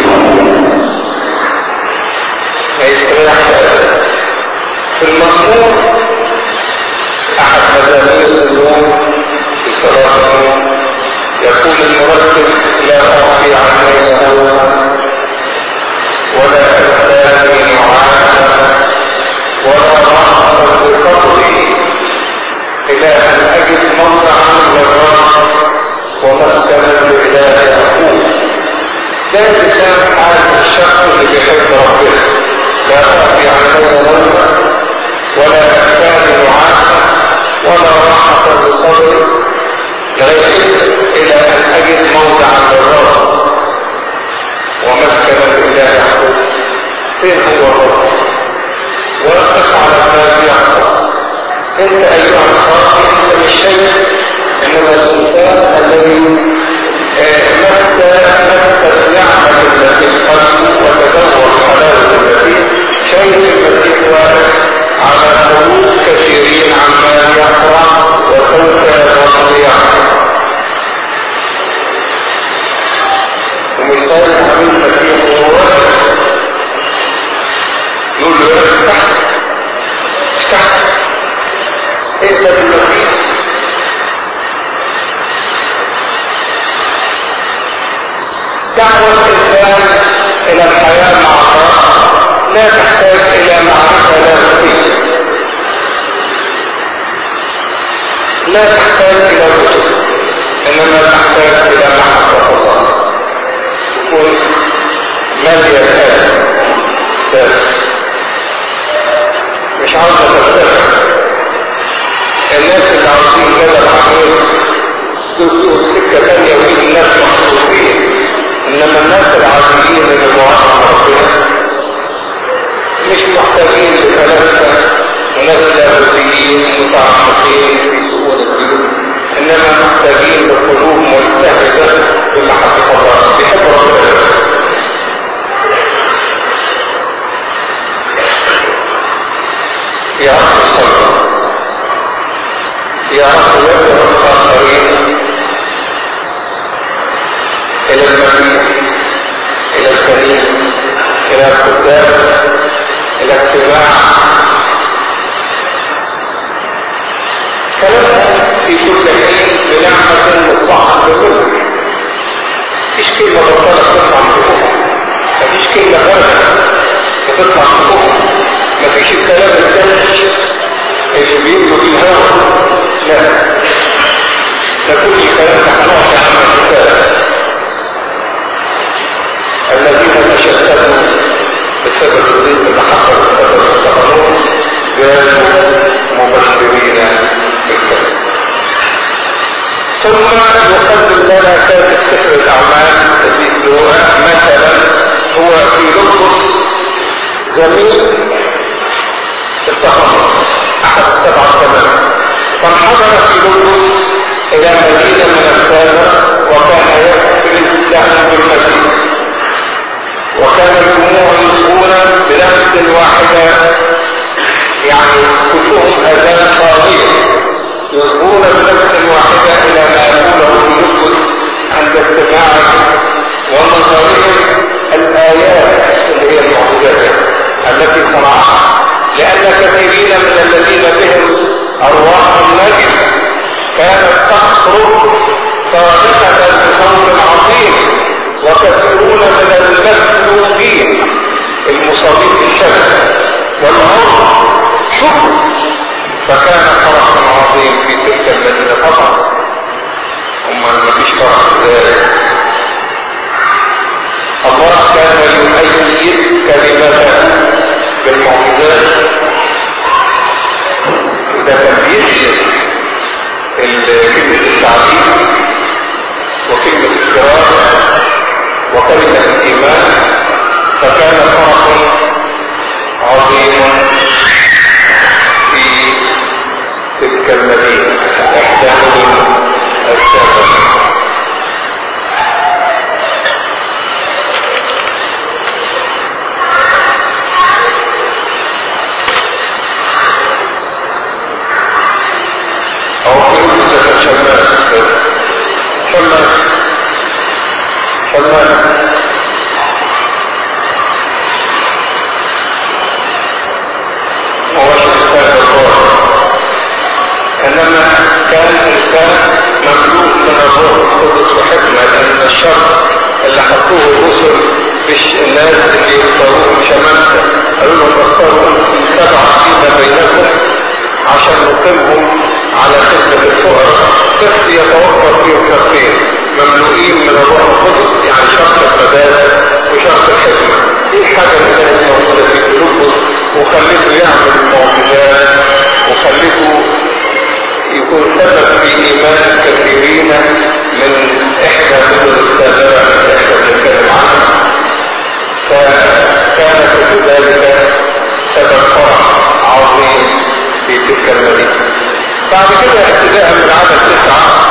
ما يستريحش ابدا في المضمون احد مزامير اليوم في صلاه النوم يقول المرتب لا اعطي عني نوما ولا أزداد معانا ولا رحمة بصدري إلى أن أجد موضعا للراحة ومسكنا لإله يعقوب ده لسان حال الشخص اللي بيحب ربنا لا تأتي علينا نوما ولا أزداد معانا ولا راحة بصدري لغاية إلى أن أجد موضعا للراحة ومسكن الاله يعقوب فين هو الرب وقف على الباب يعقوب انت ايها الخاطئ انت مش شيء انما الانسان الذي مس مس النعمه التي في قلبه وتدور حلاوه المسيح شيء المسيح واقف على قلوب كثيرين عما يقرا وسوف يضيع ومثال عميل المسيح هو يقول له افتح افتح اذا بالمسيح دعوة الإنسان إلى الحياة مع الله لا تحتاج إلى معرفة لاهوتية لا تحتاج إلى كتب إنما تحتاج إلى محبة الله تكون مالية الآن بس مش عاوزة تفتح الناس اللي عاوزين كده العميل دول سكة تانية ويجي الناس مخصوصين انما الناس العاديين اللي معاهم ربنا مش محتاجين لفلاسفة وناس لاهوتيين متعمقين في سؤال الدين انما محتاجين لقلوب ملتهبة بمحبة الله بحب ربنا يا رب صل يا رب يدعو الآخرين إلى المسيح إلى الكريم إلى الكتاب إلى اتباع كلامنا في كل حين بنعمة مصباحا بكل مفيش كلمة بطالة تطلع من فوق مفيش كلمة غيرها بتطلع من فوق مفيش الكلام الثاني اللي بيقولوا فيه الهوى لا ثم يقدم لنا كاتب سفر الاعمال الذي مثلا هو في لبس زميل التخلص احد السبعه الثمانيه فانحدر في لبس الى مدينه من السابق وكان يكفر له بالمسجد وكان الجموع يصبون بنفس واحده يعني كلهم اذان صاغيه يصبون بنفس واحدة إلى ما يقوله يلبس عند استماعه ونظرهم الآيات اللي هي المعجزات التي صنعها لأن كثيرين من الذين بهم أرواح النجس كانت تخرج صادقة بصوت عظيم وكثيرون من المسلوقين المصابين بالشمس والعرض شكر فكان فرحا عظيم في تلك المدينة طبعا هم ما فيش فرح ذلك الله كان يؤيد كلمته بالمعجزات وده كان بيشهد كلمة التعليم وكلمة القراءة وكلمة الإيمان فكان فرح عظيم تلك المدينة إحدى مدن السابقة أو في مدة شماس شماس شماس انما كان الانسان مملوء من الروح القدس وحكمه لان الشر اللي حطوه الرسل مش الناس اللي يختاروهم شمامسه قالوا لهم اختاروا سبع سنين بينكم عشان نقيمهم على خدمه الفقراء بس يتوفر فيهم شرطين مملوئين من الروح القدس يعني شرط المبادئ وشرط الحكمه دي الحاجه اللي كانت موجوده في فيلبس وخليته يعمل المعجزات وخليته يكون سبب في ايمان كثيرين من احدى مدن السابقه اللي احنا بنتكلم عنها فكان في ذلك سبب فرح عظيم في تلك المدينه بعد كده ابتداء من عدد تسعه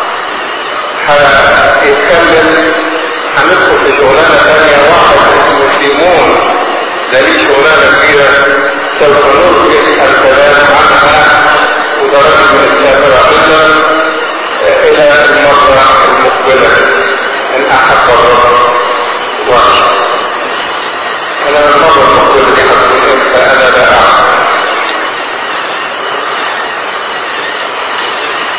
هيتكلم هندخل في شغلانه ثانيه واحد اسمه سيمون ده ليه شغلانه كبيره سوف نلقي الكلام عنها ودرجة من السابرة أيضا إلى المرة المقبلة إن أحب الرب وحش أنا المرة المقبلة دي هتكون إمتى أنا لا أعلم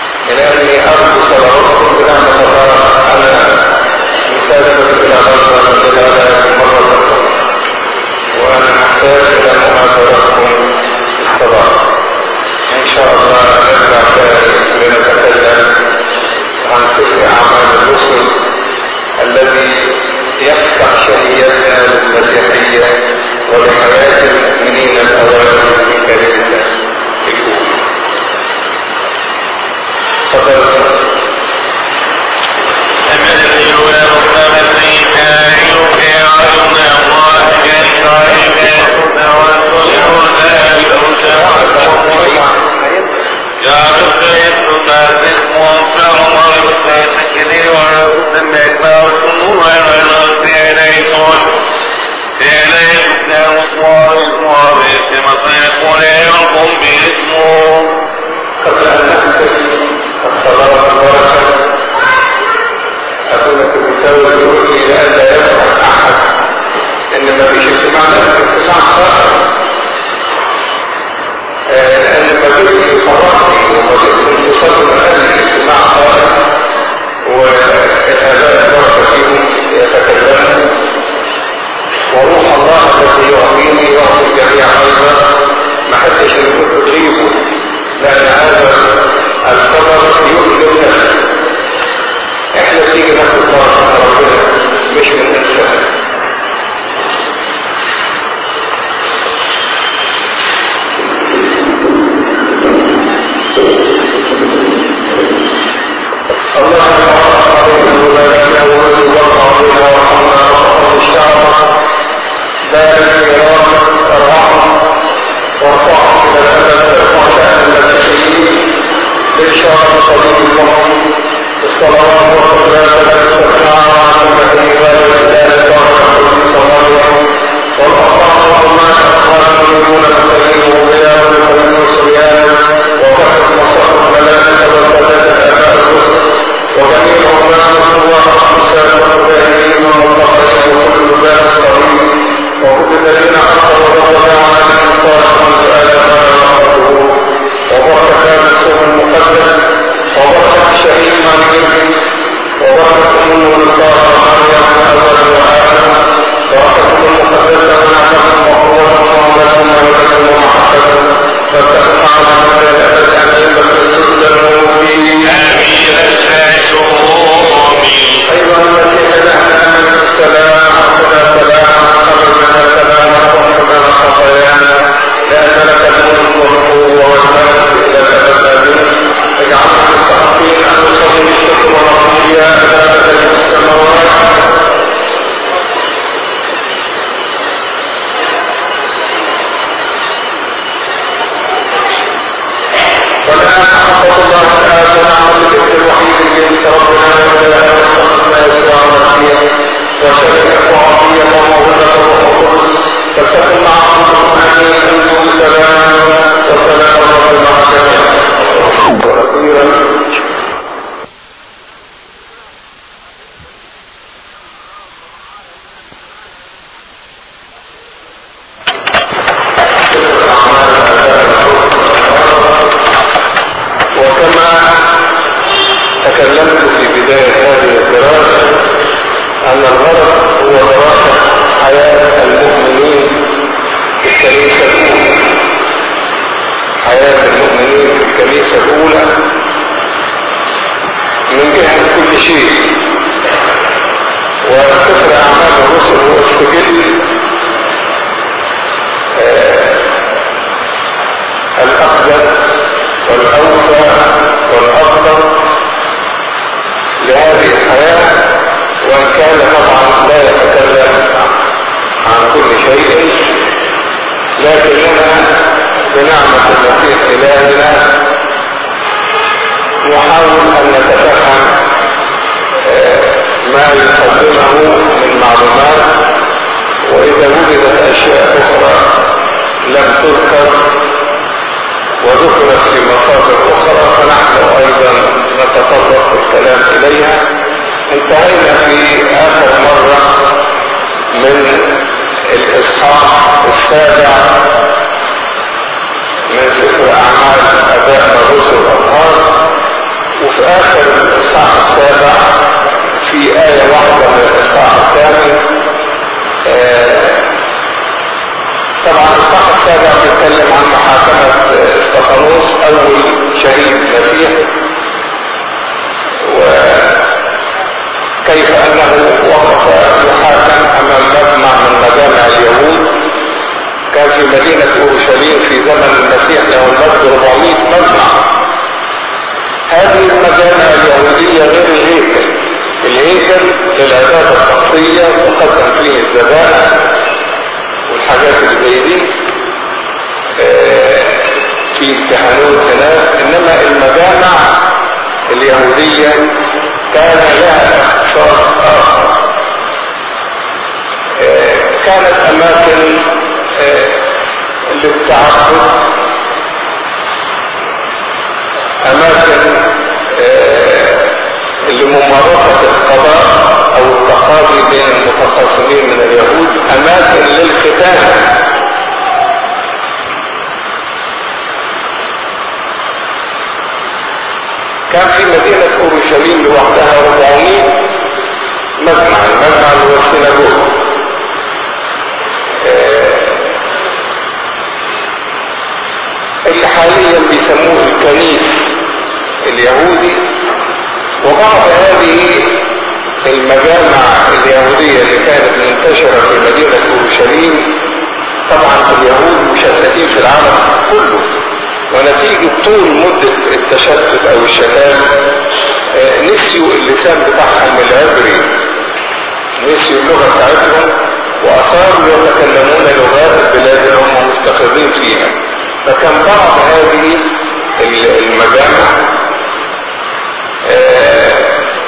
المجامع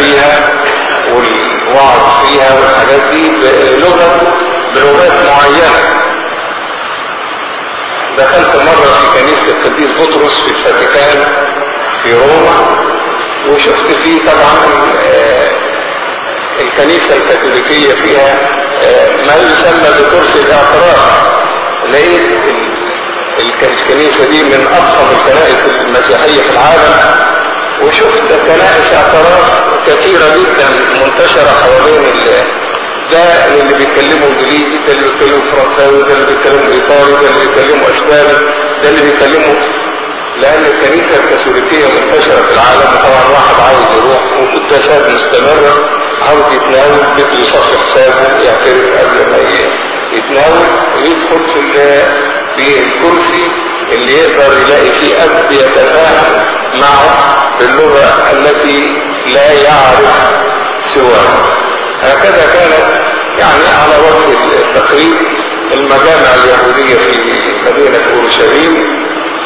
فيها والوعظ فيها والحاجات دي بلغة بلغات معينة دخلت مرة في كنيسة القديس بطرس في الفاتيكان في روما وشفت فيه طبعا آه، الكنيسة الكاثوليكية فيها آه، ما يسمى بكرسي الاعتراف لقيت الكنيسة دي من أضخم الكنائس المسيحية في العالم وشفت كنائس اعتراف كثيرة جدا منتشرة حوالين ده اللي بيتكلموا انجليزي ده اللي بيتكلموا فرنساوي ده اللي بيتكلموا ايطالي ده اللي بيتكلموا اسباني ده اللي بيتكلموا لان الكنيسه الكاثوليكيه منتشره في العالم طبعا واحد عاوز يروح وقداسات مستمره عاوز يتناول بده يصفي حسابه يعترف قبل ما يتناول ويدخل في في الكرسي اللي يقدر يلاقي فيه اب يتفاهم معه باللغه التي لا يعرف سواها هكذا كانت يعني على وجه التقريب المجامع اليهودية في مدينة أورشليم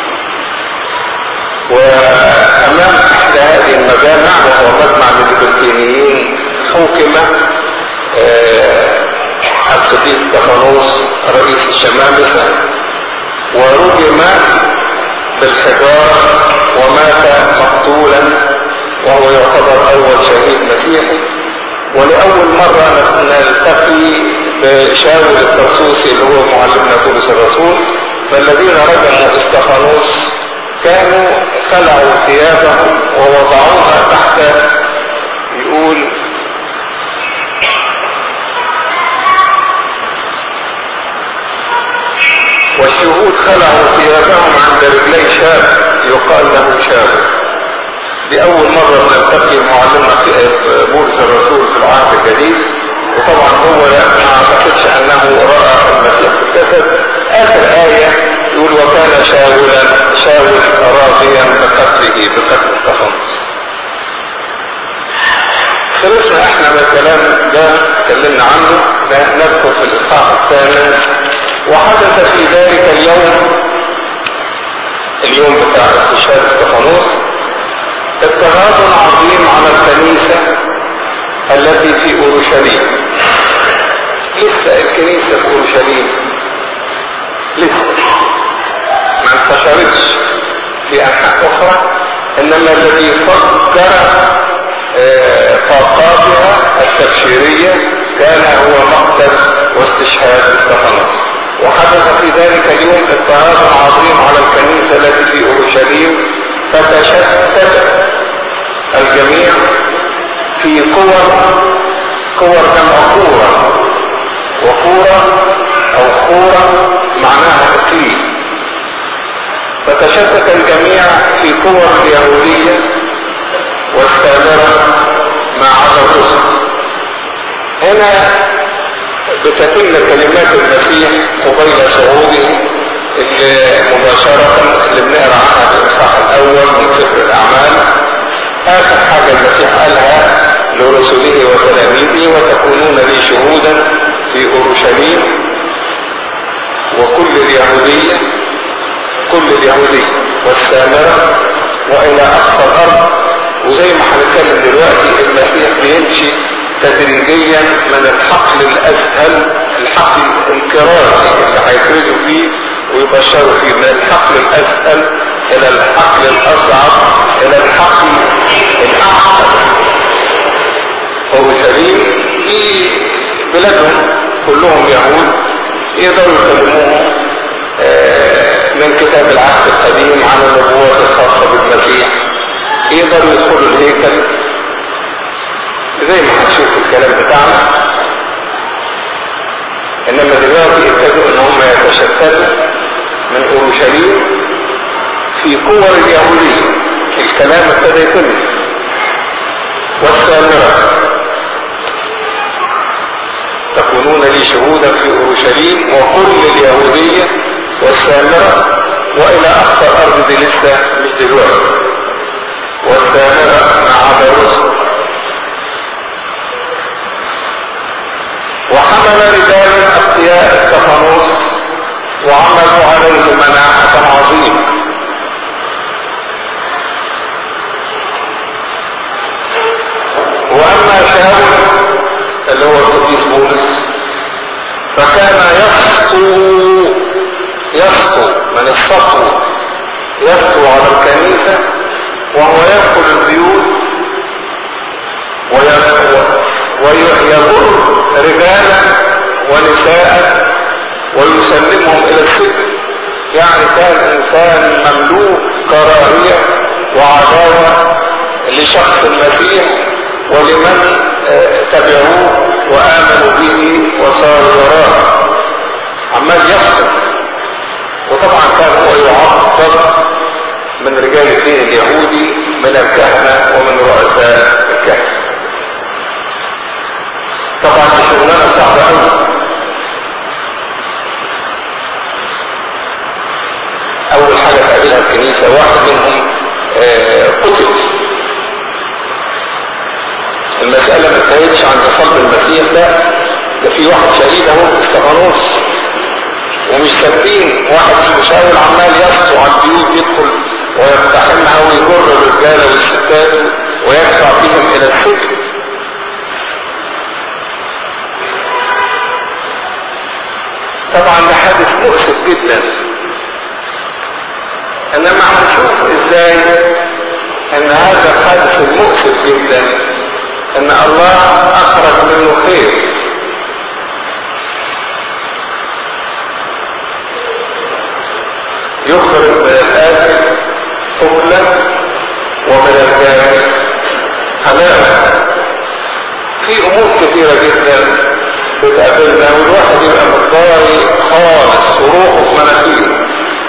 وأمام إحدى هذه المجامع وهو مجمع للبلتينيين حكم آه، القديس طفانوس رئيس الشمامسة ورجم بالحجارة ومات مقتولا وهو يعتبر أول شهيد مسيحي ولأول مرة نلتقي بشاول الترسوسي اللي هو معلمنا بولس الرسول فالذين رجموا استفانوس كانوا خلعوا ثيابهم ووضعوها تحت يقول والشهود خلعوا ثيابهم عند رجلي شاب يقال له شاب دي اول مرة نلتقي معلمنا بولس الرسول في العهد الجديد وطبعا هو ما اعتقدش انه رأى المسيح في الجسد اخر آية يقول وكان شاولا شاول راضيا بقتله بقتل التخلص خلصنا احنا من الكلام ده اتكلمنا عنه ندخل في الاصحاح الثامن وحدث في ذلك اليوم اليوم بتاع استشهاد استفانوس اضطهاد عظيم على الكنيسة التي في اورشليم لسه الكنيسة في اورشليم لسه ما انتشرتش في انحاء اخرى انما الذي فجر آه، طاقاتها التبشيرية كان هو مقتل واستشهاد استفانوس وحدث في ذلك اليوم اضطهاد عظيم على الكنيسة التي في اورشليم فتشتت الجميع في كور كور جمع كورة وكورة او كورة معناها اقليم فتشتت الجميع في كور اليهودية والسامرة مع عدد الرسل هنا بتتم كلمات المسيح قبيل صعوده اللي مباشرة اللي بنقرا عنها في الاصحاح الاول من سفر الاعمال اخر حاجة المسيح قالها لرسله وتلاميذه وتكونون لي شهودا في اورشليم وكل اليهودية كل اليهودية والسامرة والى اقصى الارض وزي ما هنتكلم دلوقتي المسيح بيمشي تدريجيا من الحقل الاسهل الحقل الكراسي اللي هيفرزوا فيه ويبشروا فيه من الحقل الاسهل الى الحقل الاصعب الى الحقل الاحسن اورشليم في بلادهم كلهم يهود يقدروا يكلموهم آه، من كتاب العهد القديم عن النبوات الخاصة بالمسيح يقدروا يدخلوا الهيكل زي ما هنشوف الكلام بتاعنا انما دلوقتي ابتدوا ان هم يتشتتوا من اورشليم في كور اليهودية الكلام ابتدى يتم والسامرة تكونون لي شهودا في اورشليم وكل اليهودية والسامرة والى اقصى الارض دي لسه مش دلوقتي والسامرة مع الرسل وحمل رجال اتقياء استفانوس وعملوا عليه مناحة عظيمة يسطو من السطو يسطو على الكنيسة وهو يدخل البيوت ويضر رجالا ونساء ويسلمهم الى السجن يعني كان انسان مملوك كراهية وعداوة لشخص المسيح ولمن آه، تبعوه وامنوا به وصاروا وراه عمال يخطب وطبعا كان هو يعقب من رجال الدين اليهودي من الكهنة ومن رؤساء الكهنة طبعا شغلانة صعبة قوي اول حاجة تقابلها الكنيسة واحد منهم آه، قتل المسألة ما انتهتش عند صلب المسيح ده ده في واحد شهيد اهو استفانوس ومش سابين واحد اسمه شاول عمال يسطو على البيوت يدخل ويقتحمها ويجر الرجالة والستات ويدفع بهم الى السجن طبعا ده حادث مؤسف جدا انما هنشوف ازاي ان هذا الحادث المؤسف جدا ان الله اخرج منه خير يخرج من الآكل حكلا ومن الجاهل حلالا في امور كثيرة جدا بتقابلنا والواحد يبقى متضايق خالص وروحه في مناخيره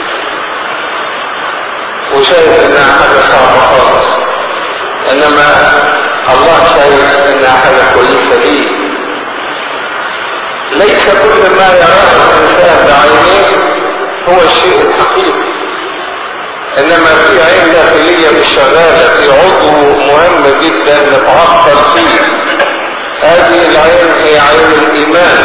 وشايف انها حاجة صعبة خالص انما الله شايف انها حاجة كويسة ليه ليس كل ما يراه الانسان بعينيه هو الشيء الحقيقي انما في عين داخلية مش شغالة في عضو مهم جدا نتعطل فيه هذه العين هي عين الايمان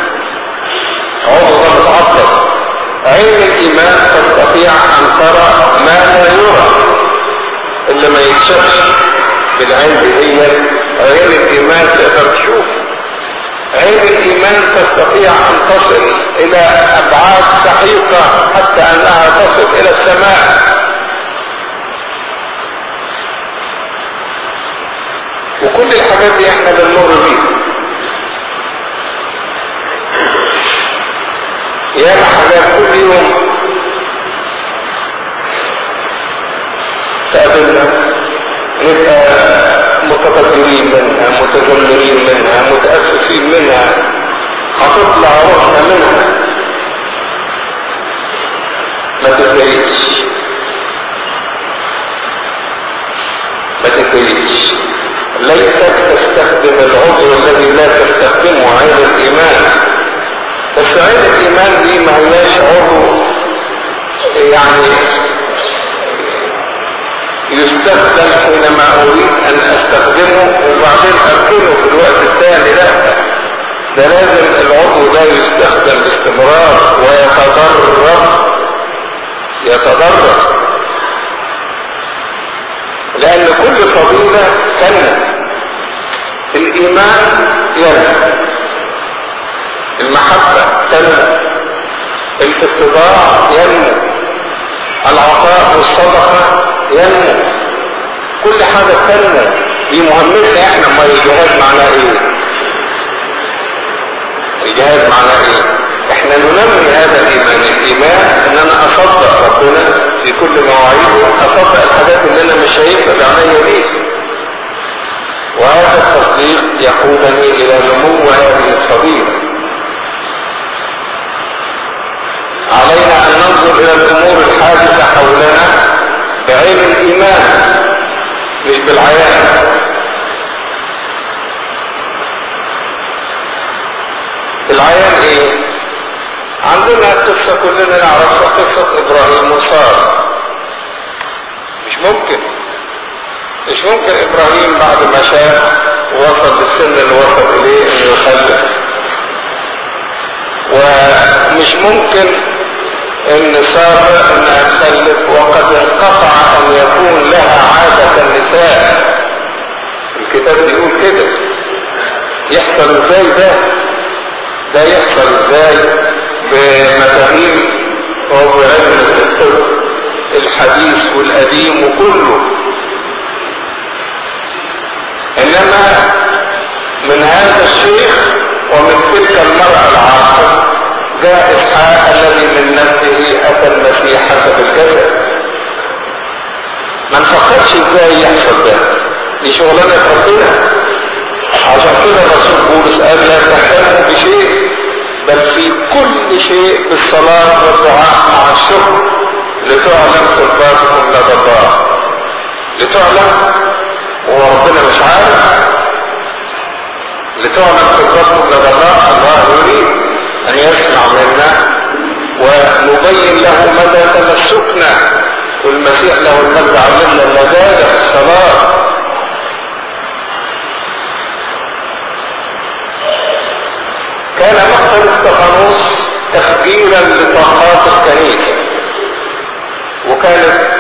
عضو متعطل عين الايمان تستطيع ان ترى ما لا يرى اللي ما يتشافش بالعين دي عين الايمان تقدر تشوف عين الايمان تستطيع ان تصل الى ابعاد سحيقة حتى انها تصل الى السماء وكل الحاجات دي احنا بنمر بيها ياما حاجات كل يوم تقابلنا نبقى متقدرين منها متذمرين منها متأسفين منها هتطلع روحنا منها ما تتضايقش ما تتضايقش ليست تستخدم العضو الذي لا تستخدمه عين الايمان بس عين الايمان دي ما هياش عضو يعني يستخدم حينما اريد ان استخدمه وبعدين اركنه في الوقت الثاني لا ده لازم العضو ده يستخدم باستمرار ويتضرر يتضرر لان كل فضيلة كلمة الايمان ينمو المحبة تنمو الاتباع ينمو العطاء والصدقة ينمو كل حاجة تنمو دي مهمتنا احنا ما الجهاد معناه ايه الجهاد معناه ايه احنا ننمي هذا الايمان الايمان ان انا اصدق ربنا في كل مواعيده اصدق الحاجات اللي انا مش شايفها بعينيا دي وهذا التصديق يقودني الى نمو هذه الفضيله علينا ان ننظر الى الامور الحادثه حولنا بعين الايمان مش بالعيان العيان ايه عندنا قصة كلنا نعرفها قصة ابراهيم وسارة مش ممكن مش ممكن ابراهيم بعد ما شاف ووصل للسن اللي وصل اليه انه يخلف ومش ممكن ان سارة انها تخلف وقد انقطع ان يكون لها عادة النساء الكتاب بيقول كده يحصل ازاي ده ده يحصل ازاي بمفاهيم واليتيم وكله انما من هذا الشيخ ومن تلك المرأة العاقل جاء اسحاق الذي من نفسه اتى المسيح حسب الجسد ما نفكرش ازاي يحصل ده دي شغلانه ربنا عشان كده الرسول بولس قال لا تهتموا بشيء بل في كل شيء بالصلاة والدعاء مع الشكر لتعلم قرباتكم لدى الله لتعلم وربنا مش عارف لتعلم قرباتكم لدى الله الله يريد ان يسمع منا ونبين له مدى تمسكنا والمسيح له المجد علمنا اللذاذة في الصلاة كان مقتل استفانوس تفجيرا لطاقات الكنيسة وكانت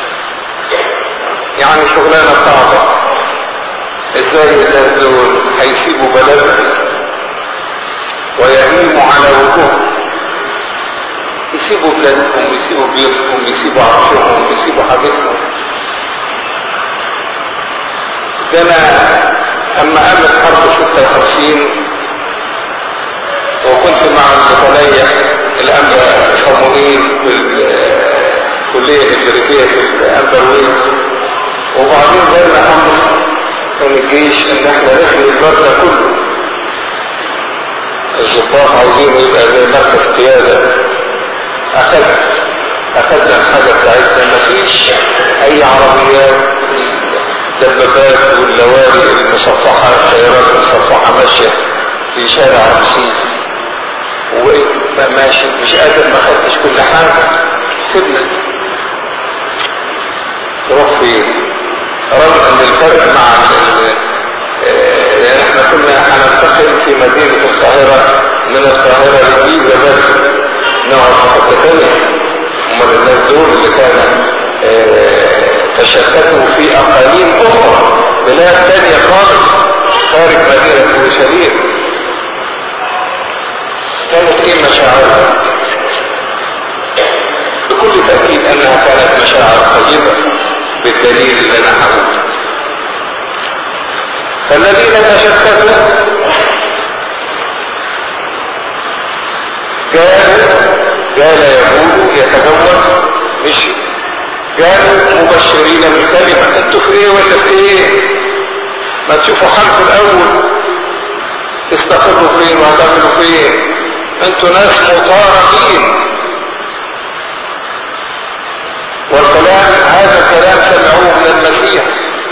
يعني شغلانة صعبة ازاي الناس دول هيسيبوا بلدهم ويهيموا على وجوههم يسيبوا بلادهم يسيبوا بيوتهم يسيبوا عرشهم يسيبوا حاجتهم ده انا اما قامت حرب 56 وكنت مع المتليح الانبا صموئيل في الكليه الامريكيه في الامبرويز وبعدين جالنا امر من الجيش ان احنا نخلي البلد ده كله الضباط عاوزين يبقى زي مركز قياده اخذت اخذنا الحاجه بتاعتنا مفيش اي عربيات الدبابات واللواري المصفحه السيارات المصفحه ماشيه في شارع رمسيس وماشي مش قادر ما خدتش كل حاجه سيبنا تروح فين؟ رغم ان الفرق مع يعني احنا كنا هننتقل في مدينه القاهره من القاهره للجيزه بس نقعد في حته ثانيه امال الناس دول اللي كانوا اه تشتتوا في اقاليم اخرى بلاد ثانيه خالص خارج مدينه اورشليم كانت ايه مشاعرها بكل تاكيد انها كانت مشاعر طيبه بالدليل اللي انا هقوله فالذين تشتتوا كانوا قال يقول يتجول مش كانوا مبشرين بالكلمة انتوا في ايه ولا في ايه ما تشوفوا حالكم الاول تستقروا فين وهتعملوا فين انتوا ناس مطارقين والكلام هذا الكلام سمعوه من المسيح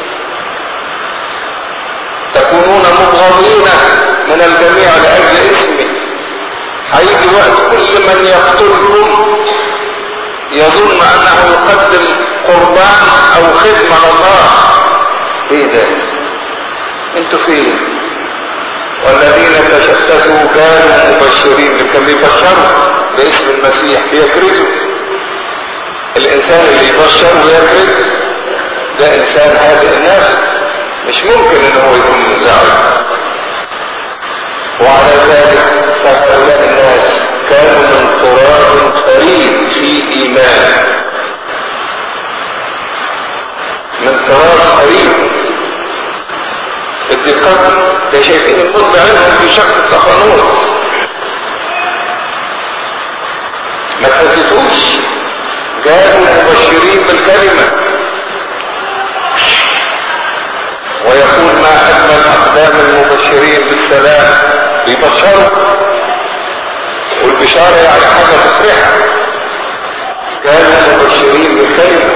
تكونون مبغضين من الجميع لاجل اسمي هيجي وقت كل من يقتلكم يظن انه يقدم قربان او خدمه لله ايه ده انتوا فين والذين تشتتوا كانوا مبشرين كانوا بيبشروا باسم المسيح بيكرزوا الانسان اللي يبشر ويكرز ده انسان هادئ النفس مش ممكن ان هو يكون منزعج وعلى ذلك فهؤلاء الناس كانوا من تراب فريد في ايمان من تراب فريد الدقات ده شايفين الموت بعينهم في شق التخنوص ما تهزتوش جاءوا مبشرين بالكلمة ويقول ما أجمل أقدام المبشرين بالسلام بيبشروا والبشارة يعني حاجة تفرح كانوا مبشرين بالكلمة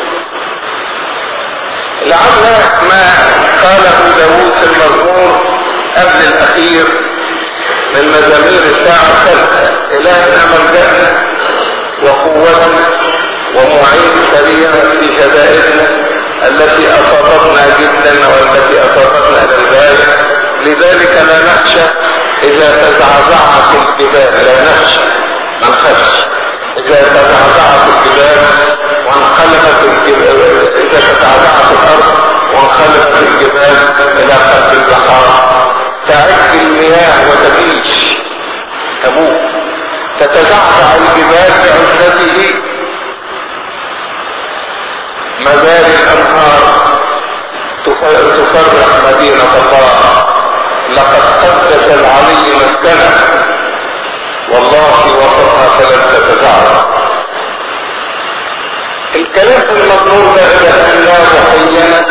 لعل ما قاله داوود في المزمور قبل الأخير من مزامير الساعة الثالثة إلهنا ملجأنا وقوتنا ومعين سريع في شدائدنا التي أصابتنا جدا والتي أصابتنا للغاية لذلك لا نخشى إذا تزعزعت الجبال لا نخشى ما نخافش إذا تزعزعت الجبال وانقلبت الجبال إذا تزعزعت الأرض وانقلبت الجبال إلى قلب البحار تعج المياه وتبيش تموت تتزعزع الجبال بعزته ما كلام المضمون ده إذا كان لا وحيا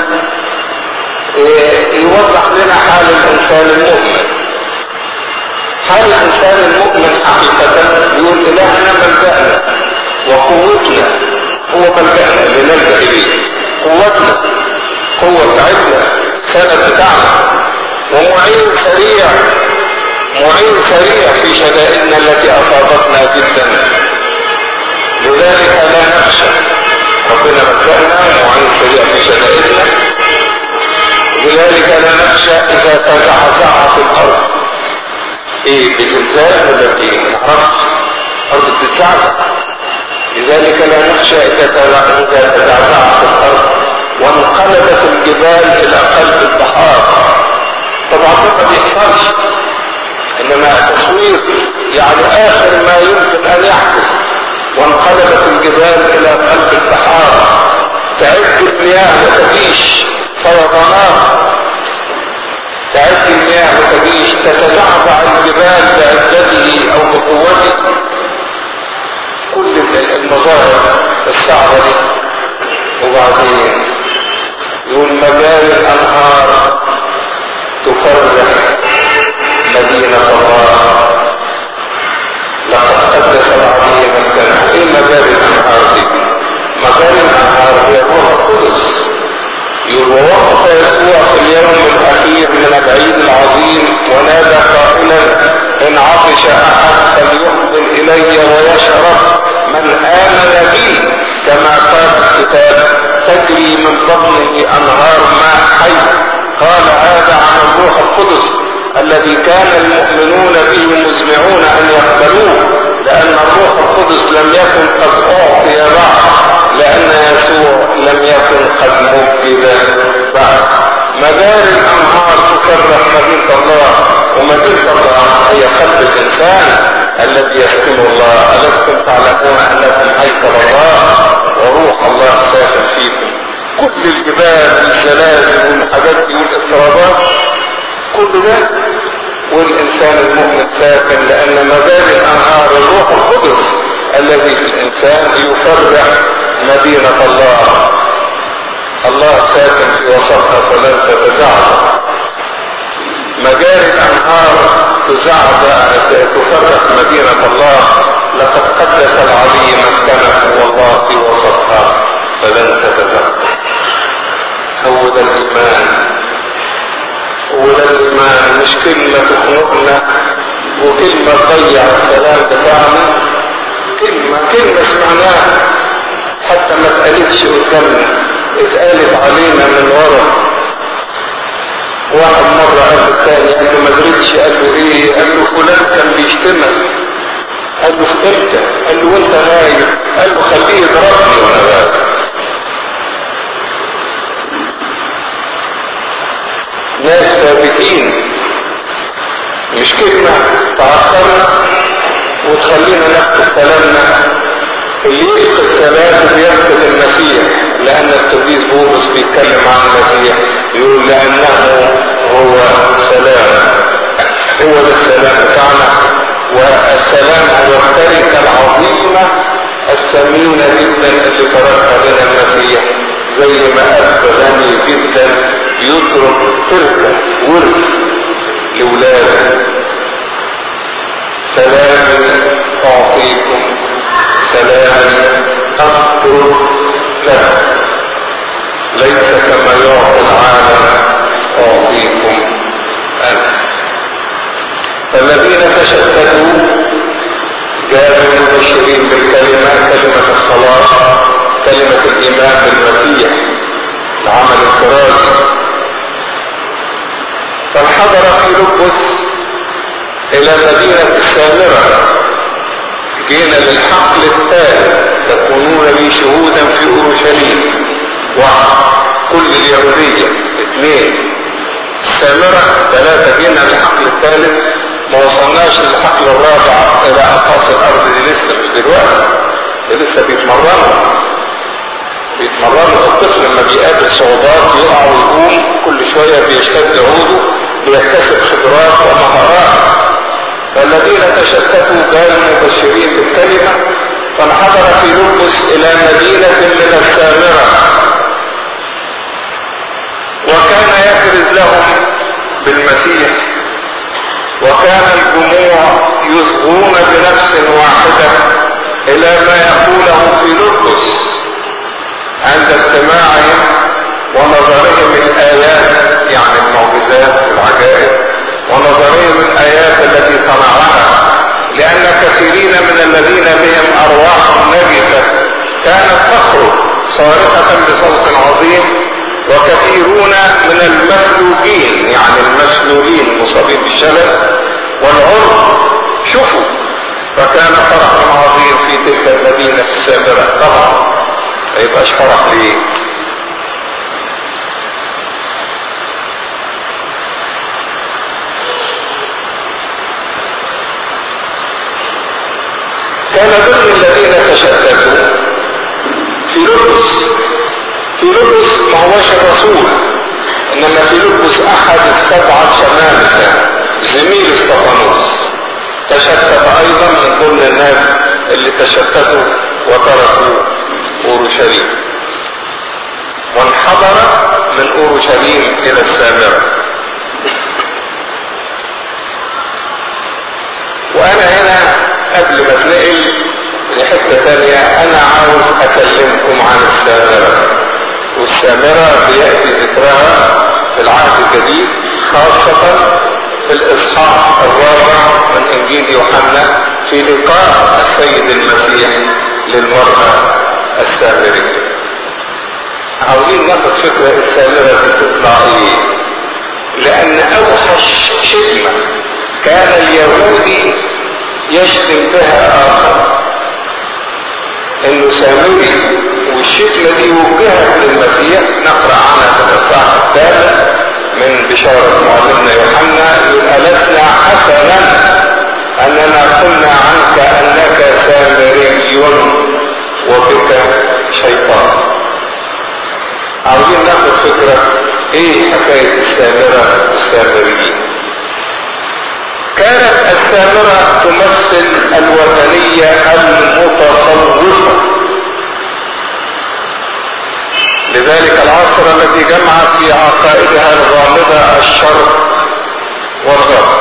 يوضح لنا حال الإنسان المؤمن حال الإنسان المؤمن حقيقة يقول إلهنا ملجأنا وقوتنا هو ملجأنا اللي نلجأ إليه قوتنا قوة عدنا سند بتاعنا ومعين سريع معين سريع في شدائدنا التي أصابتنا جدا لذلك لا نخشى ربنا ملجأنا معين سريع في شدائدنا لذلك لا نخشى إذا تزعزعت الأرض إيه بزلزال ولا بإيه؟ معرفش الأرض بتتزعزع لذلك لا نخشى إذا تزعزعت الأرض وانقلبت الجبال إلى قلب البحار طبعا ده ما بيحصلش إنما تصوير يعني آخر ما يمكن أن يحدث وانقلبت الجبال إلى قلب البحار تعد المياه وتعيش فيضانات تعد المياه وتعيش تتزعزع الجبال بعزته او بقوته كل المظاهر الصعبة دي وبعدين يقول مجاري الانهار تفرح مدينة الله لقد قدس العظيم مسكنه ايه مجاري الانهار دي مجاري الانهار هي روح القدس ووقف يسوع في اليوم الاخير من العيد العظيم ونادى قائلا ان عطش احد فليقبل الي ويشرب من امن بي كما قال الكتاب تجري من بطنه انهار ماء حي قال هذا عن الروح القدس الذي كان المؤمنون به مزمعون ان يقبلوه لان الروح القدس لم يكن قد اعطي بعد لأن يسوع لم يكن قد مجد بعد مدار الأنهار تفرح مدينة الله ومدينة الله هي قلب الإنسان الذي يسكن الله ألستم تعلمون أنكم هيكل الله وروح الله ساكن فيكم كل الجبال والزلازل والحاجات دي والاضطرابات كل ده والإنسان المؤمن ساكن لأن مدار الأنهار الروح القدس الذي في الإنسان يفرح مدينة الله الله ساكن في وسطها فلن تتزعزع مجاري الانهار تزعزع تفرق مدينة الله لقد قدس العلي مسكنه والله في وسطها فلن تتزعزع هو ده الايمان هو ده الايمان مش كلمة تخنقنا وكلمة تضيع السلام بتاعنا كلمة كلمة سمعناها حتى ما اتقالتش قدامنا اتقالت علينا من ورا واحد مرة قال الثاني قال له ما دريتش قال له ايه قال له فلان كان بيشتمك قال له في امتى قال له وانت نايم قال له خليه يضربني وانا نايم ناس ثابتين مش كلمة تعطلنا وتخلينا نفقد كلامنا اللي يفقد ثلاثة بيفقد المسيح لأن القديس بولس بيتكلم عن المسيح يقول لأنه هو سلام هو ده السلام بتاعنا والسلام هو التركة العظيمة الثمينة جدا اللي تركها لنا المسيح زي ما أب غني جدا يترك تركة ورث لولاده سلام أعطيكم سلام أترك لكم ليس كما يعطي العالم أعطيكم أنا فالذين تشتتوا جاءوا مبشرين بالكلمة كلمة الصلاة كلمة الإيمان بالمسيح العمل الكراسي فانحدر في لبس إلى مدينة السامرة جينا للحقل الثالث تكونون لي شهودا في اورشليم واحد كل اليهودية اثنين السامرة ثلاثة جينا للحقل الثالث ما وصلناش للحقل الرابع الى اقاصي الارض دي لسه مش دلوقتي دي لسه بيتمرنوا بيتمرنوا الطفل لما بيقابل صعوبات يقع ويقوم كل شوية بيشتد عوده بيكتسب خبرات ومهارات فالذين تشتتوا كانوا مبشرين بالكلمة فانحدر في لبس الى مدينة من واحدة الى ما يقوله في لبس عند استماعهم ونظرهم الايات يعني المعجزات والعجائب ونظرهم الايات التي صنعها لان كثيرين من الذين بهم ارواح نجسة كانت تخرج صارخة بصوت عظيم وكثيرون من المسلوكين يعني المسلولين المصابين بالشلل والعرض شوفوا فكان فرح عظيم في تلك المدينة السابرة طبعا ما يبقاش فرح ليه كان ضمن الذين تشتتوا في لبس في لبس ما هوش الرسول انما في لبس احد السبعة شمامسة زميل استفانوس تشتت ايضا من ضمن الناس اللي تشتتوا وتركوا اورشليم وانحدر من اورشليم الى السامرة وانا هنا قبل ما اتنقل لحتة تانية انا عاوز اكلمكم عن السامرة والسامرة بيأتي ذكرها في العهد الجديد خاصة في الاصحاح الرابع من انجيل يوحنا في لقاء السيد المسيح للمرأة السامرية عاوزين ناخد فكرة السامرة دي تطلع ايه لان اوحش شتمة كان اليهودي يشتم بها اخر انه سامري والشتمة دي وجهت للمسيح نقرأ عنها في الاصحاح الثالث من بشارة معلمنا يوحنا يقول ألسنا حسنا أننا قلنا عنك أنك سامري وبك شيطان عاوزين ناخد فكرة ايه حكاية السامرة السامريين كانت السامرة تمثل الوثنية المتخوفة لذلك العصر الذي جمع في عقائدها الغامضة الشر والغرب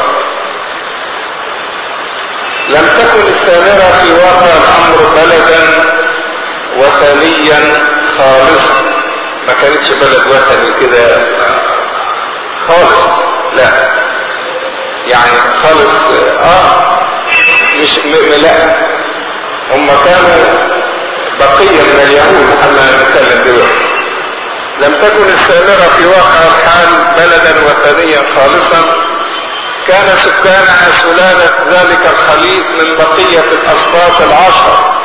لم تكن السامرة في واقع الامر بلدا وثنيا خالصا ما كانتش بلد وثني كده خالص لا يعني خالص اه مش م- لا هم كانوا بقية من اليهود اما نتكلم دلوقتي لم تكن السامرة في واقع الحال بلدا وثنيا خالصا كان سكانها سلالة ذلك الخليط من بقية الأسباط العشر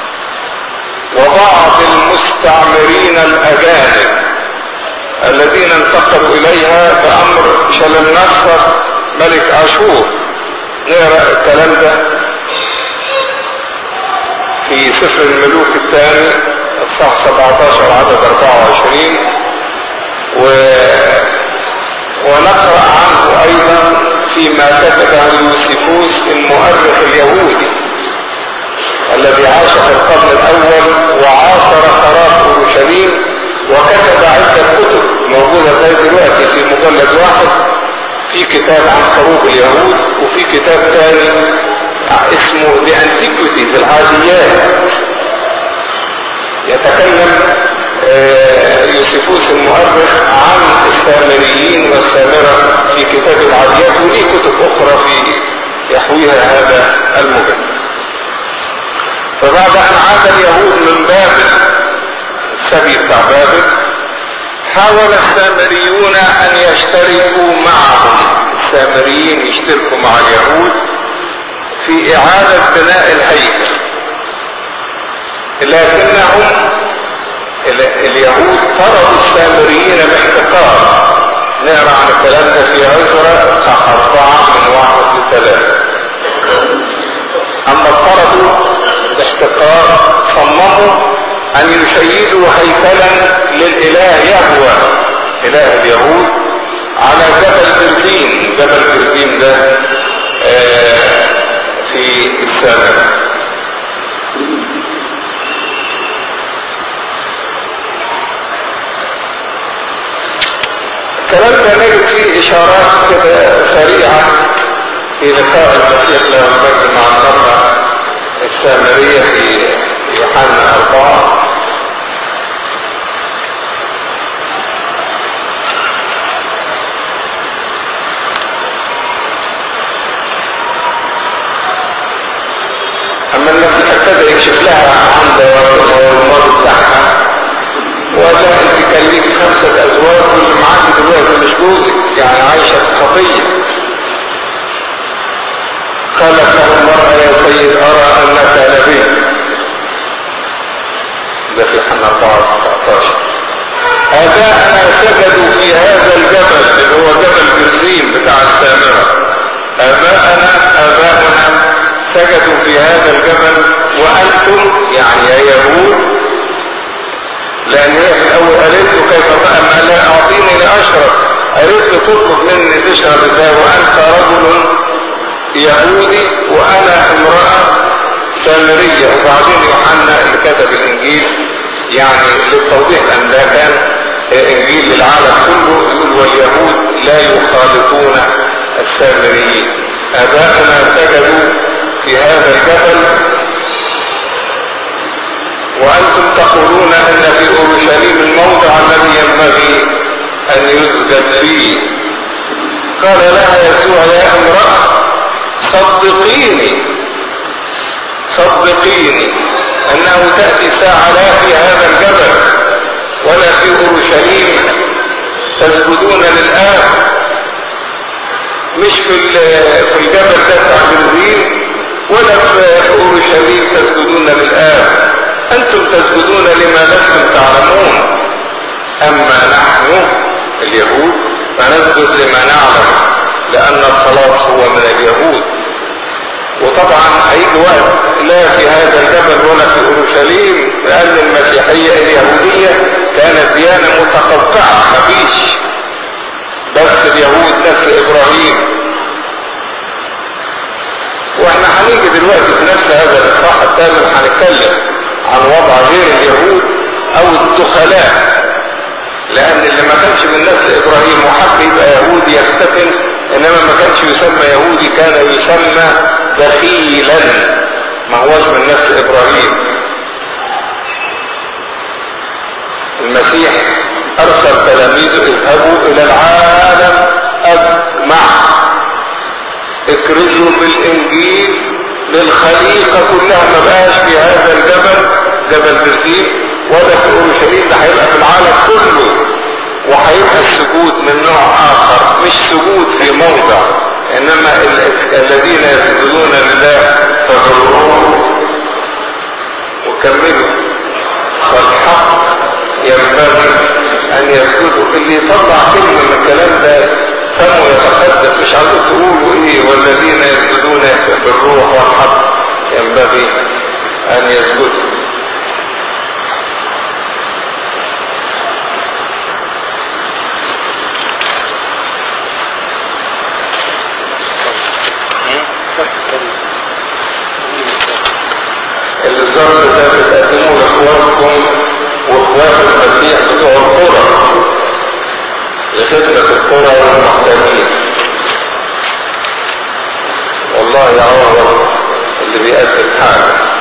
وبعض المستعمرين الأجانب الذين انتقلوا إليها بأمر شلمنصر ملك أشور نقرأ الكلام ده في سفر الملوك الثاني الصح 17 عدد 24 و... ونقرأ عنه أيضا فيما كتبه يوسفوس المؤرخ اليهودي الذي عاش في القرن الأول وعاصر خراب أورشليم وكتب عدة كتب موجودة زي دلوقتي في مجلد واحد في كتاب عن حروب اليهود وفي كتاب ثاني اسمه The Antiquities العاديات يتكلم يوسفوس المؤرخ عن السامريين والسامرة في كتاب العاديات وليه كتب أخرى في يحويها هذا المجلد فبعد أن عاد اليهود من بابل السبي بتاع بابل حاول السامريون أن يشتركوا معهم السامريين يشتركوا مع اليهود في إعادة بناء الهيكل لكنهم اليهود طردوا السامريين باحتقار نقرا عن الكلام ده في عزرة اصحاح أربعة من واحد لثلاثة أما طردوا باحتقار صمموا أن يشيدوا هيكلا للإله يهوى إله اليهود على جبل برزين جبل برزين ده آه في السامرة الكلام ده نجد فيه اشارات كده سريعة في لقاء المسيح له المجد مع المرأة السامرية في يوحنا أربعة أما الناس ابتدى يكشف لها عن دوائرها والمرض بتاعها وقال لها انت كان ليك خمسة ازواج واللي معاك دلوقتي مش جوزك يعني عايشة في خطية قالت له المرأة يا سيد ارى انك نبي ده في يوحنا 4 19 اباءنا سجدوا في هذا الجبل اللي هو جبل برزيم بتاع السامرة اباءنا اباؤنا سجدوا في هذا الجبل وانتم يعني يا يهود لان هي في الاول قالت له كيف بقى ما لا اعطيني لاشرب قالت له تطلب مني تشرب ازاي وانت رجل يهودي وانا امرأة سامرية وبعدين يوحنا اللي كتب الانجيل يعني للتوضيح ان ده كان انجيل للعالم كله يقول واليهود لا يخالطون السامريين اباؤنا سجدوا في هذا الجبل وانتم تقولون ان في اورشليم الموضع الذي ينبغي ان يسجد فيه قال لها يسوع يا امرأة صدقيني صدقيني انه تأتي ساعة لا في هذا الجبل ولا في اورشليم تسجدون للآب مش في في الجبل ده بتاع بنزين ولا في اورشليم تسجدون للآب انتم تسجدون لما لستم تعلمون اما نحن اليهود فنسجد لما نعلم لان الخلاص هو من اليهود وطبعا هيجي وقت لا في هذا الجبل ولا في اورشليم لان المسيحيه اليهوديه كانت ديانه متقطعه مفيش بس اليهود نسل ابراهيم واحنا هنيجي دلوقتي في نفس هذا الاصحاح الثامن هنتكلم عن وضع غير اليهود او الدخلاء لان اللي ما كانش من نسل ابراهيم وحب يبقى يهودي يختفن انما ما كانش يسمى يهودي كان يسمى دخيلا ما هوش من نسل ابراهيم المسيح ارسل تلاميذه اذهبوا الى العالم اجمع اكرزوا بالانجيل للخليقه كلها ما بقاش في هذا الجبل جبل برزيل ولا في اورشليم ده هيبقى في العالم كله وهيبقى السجود من نوع اخر مش سجود في موضع انما الذين يسجدون لله فغروه وكملوا فالحق ينبغي ان يسجدوا اللي يطلع كلمه من الكلام ده فمه يتقدس مش عاوز تقولوا ايه والذين يسجدون بالروح والحق ينبغي ان يسجدوا الظرف ده بتقدموه لاخواتكم واخوات المسيح بتوع القرى لخدمة القرى والمحتاجين والله يعوض اللي بيقدم حاجة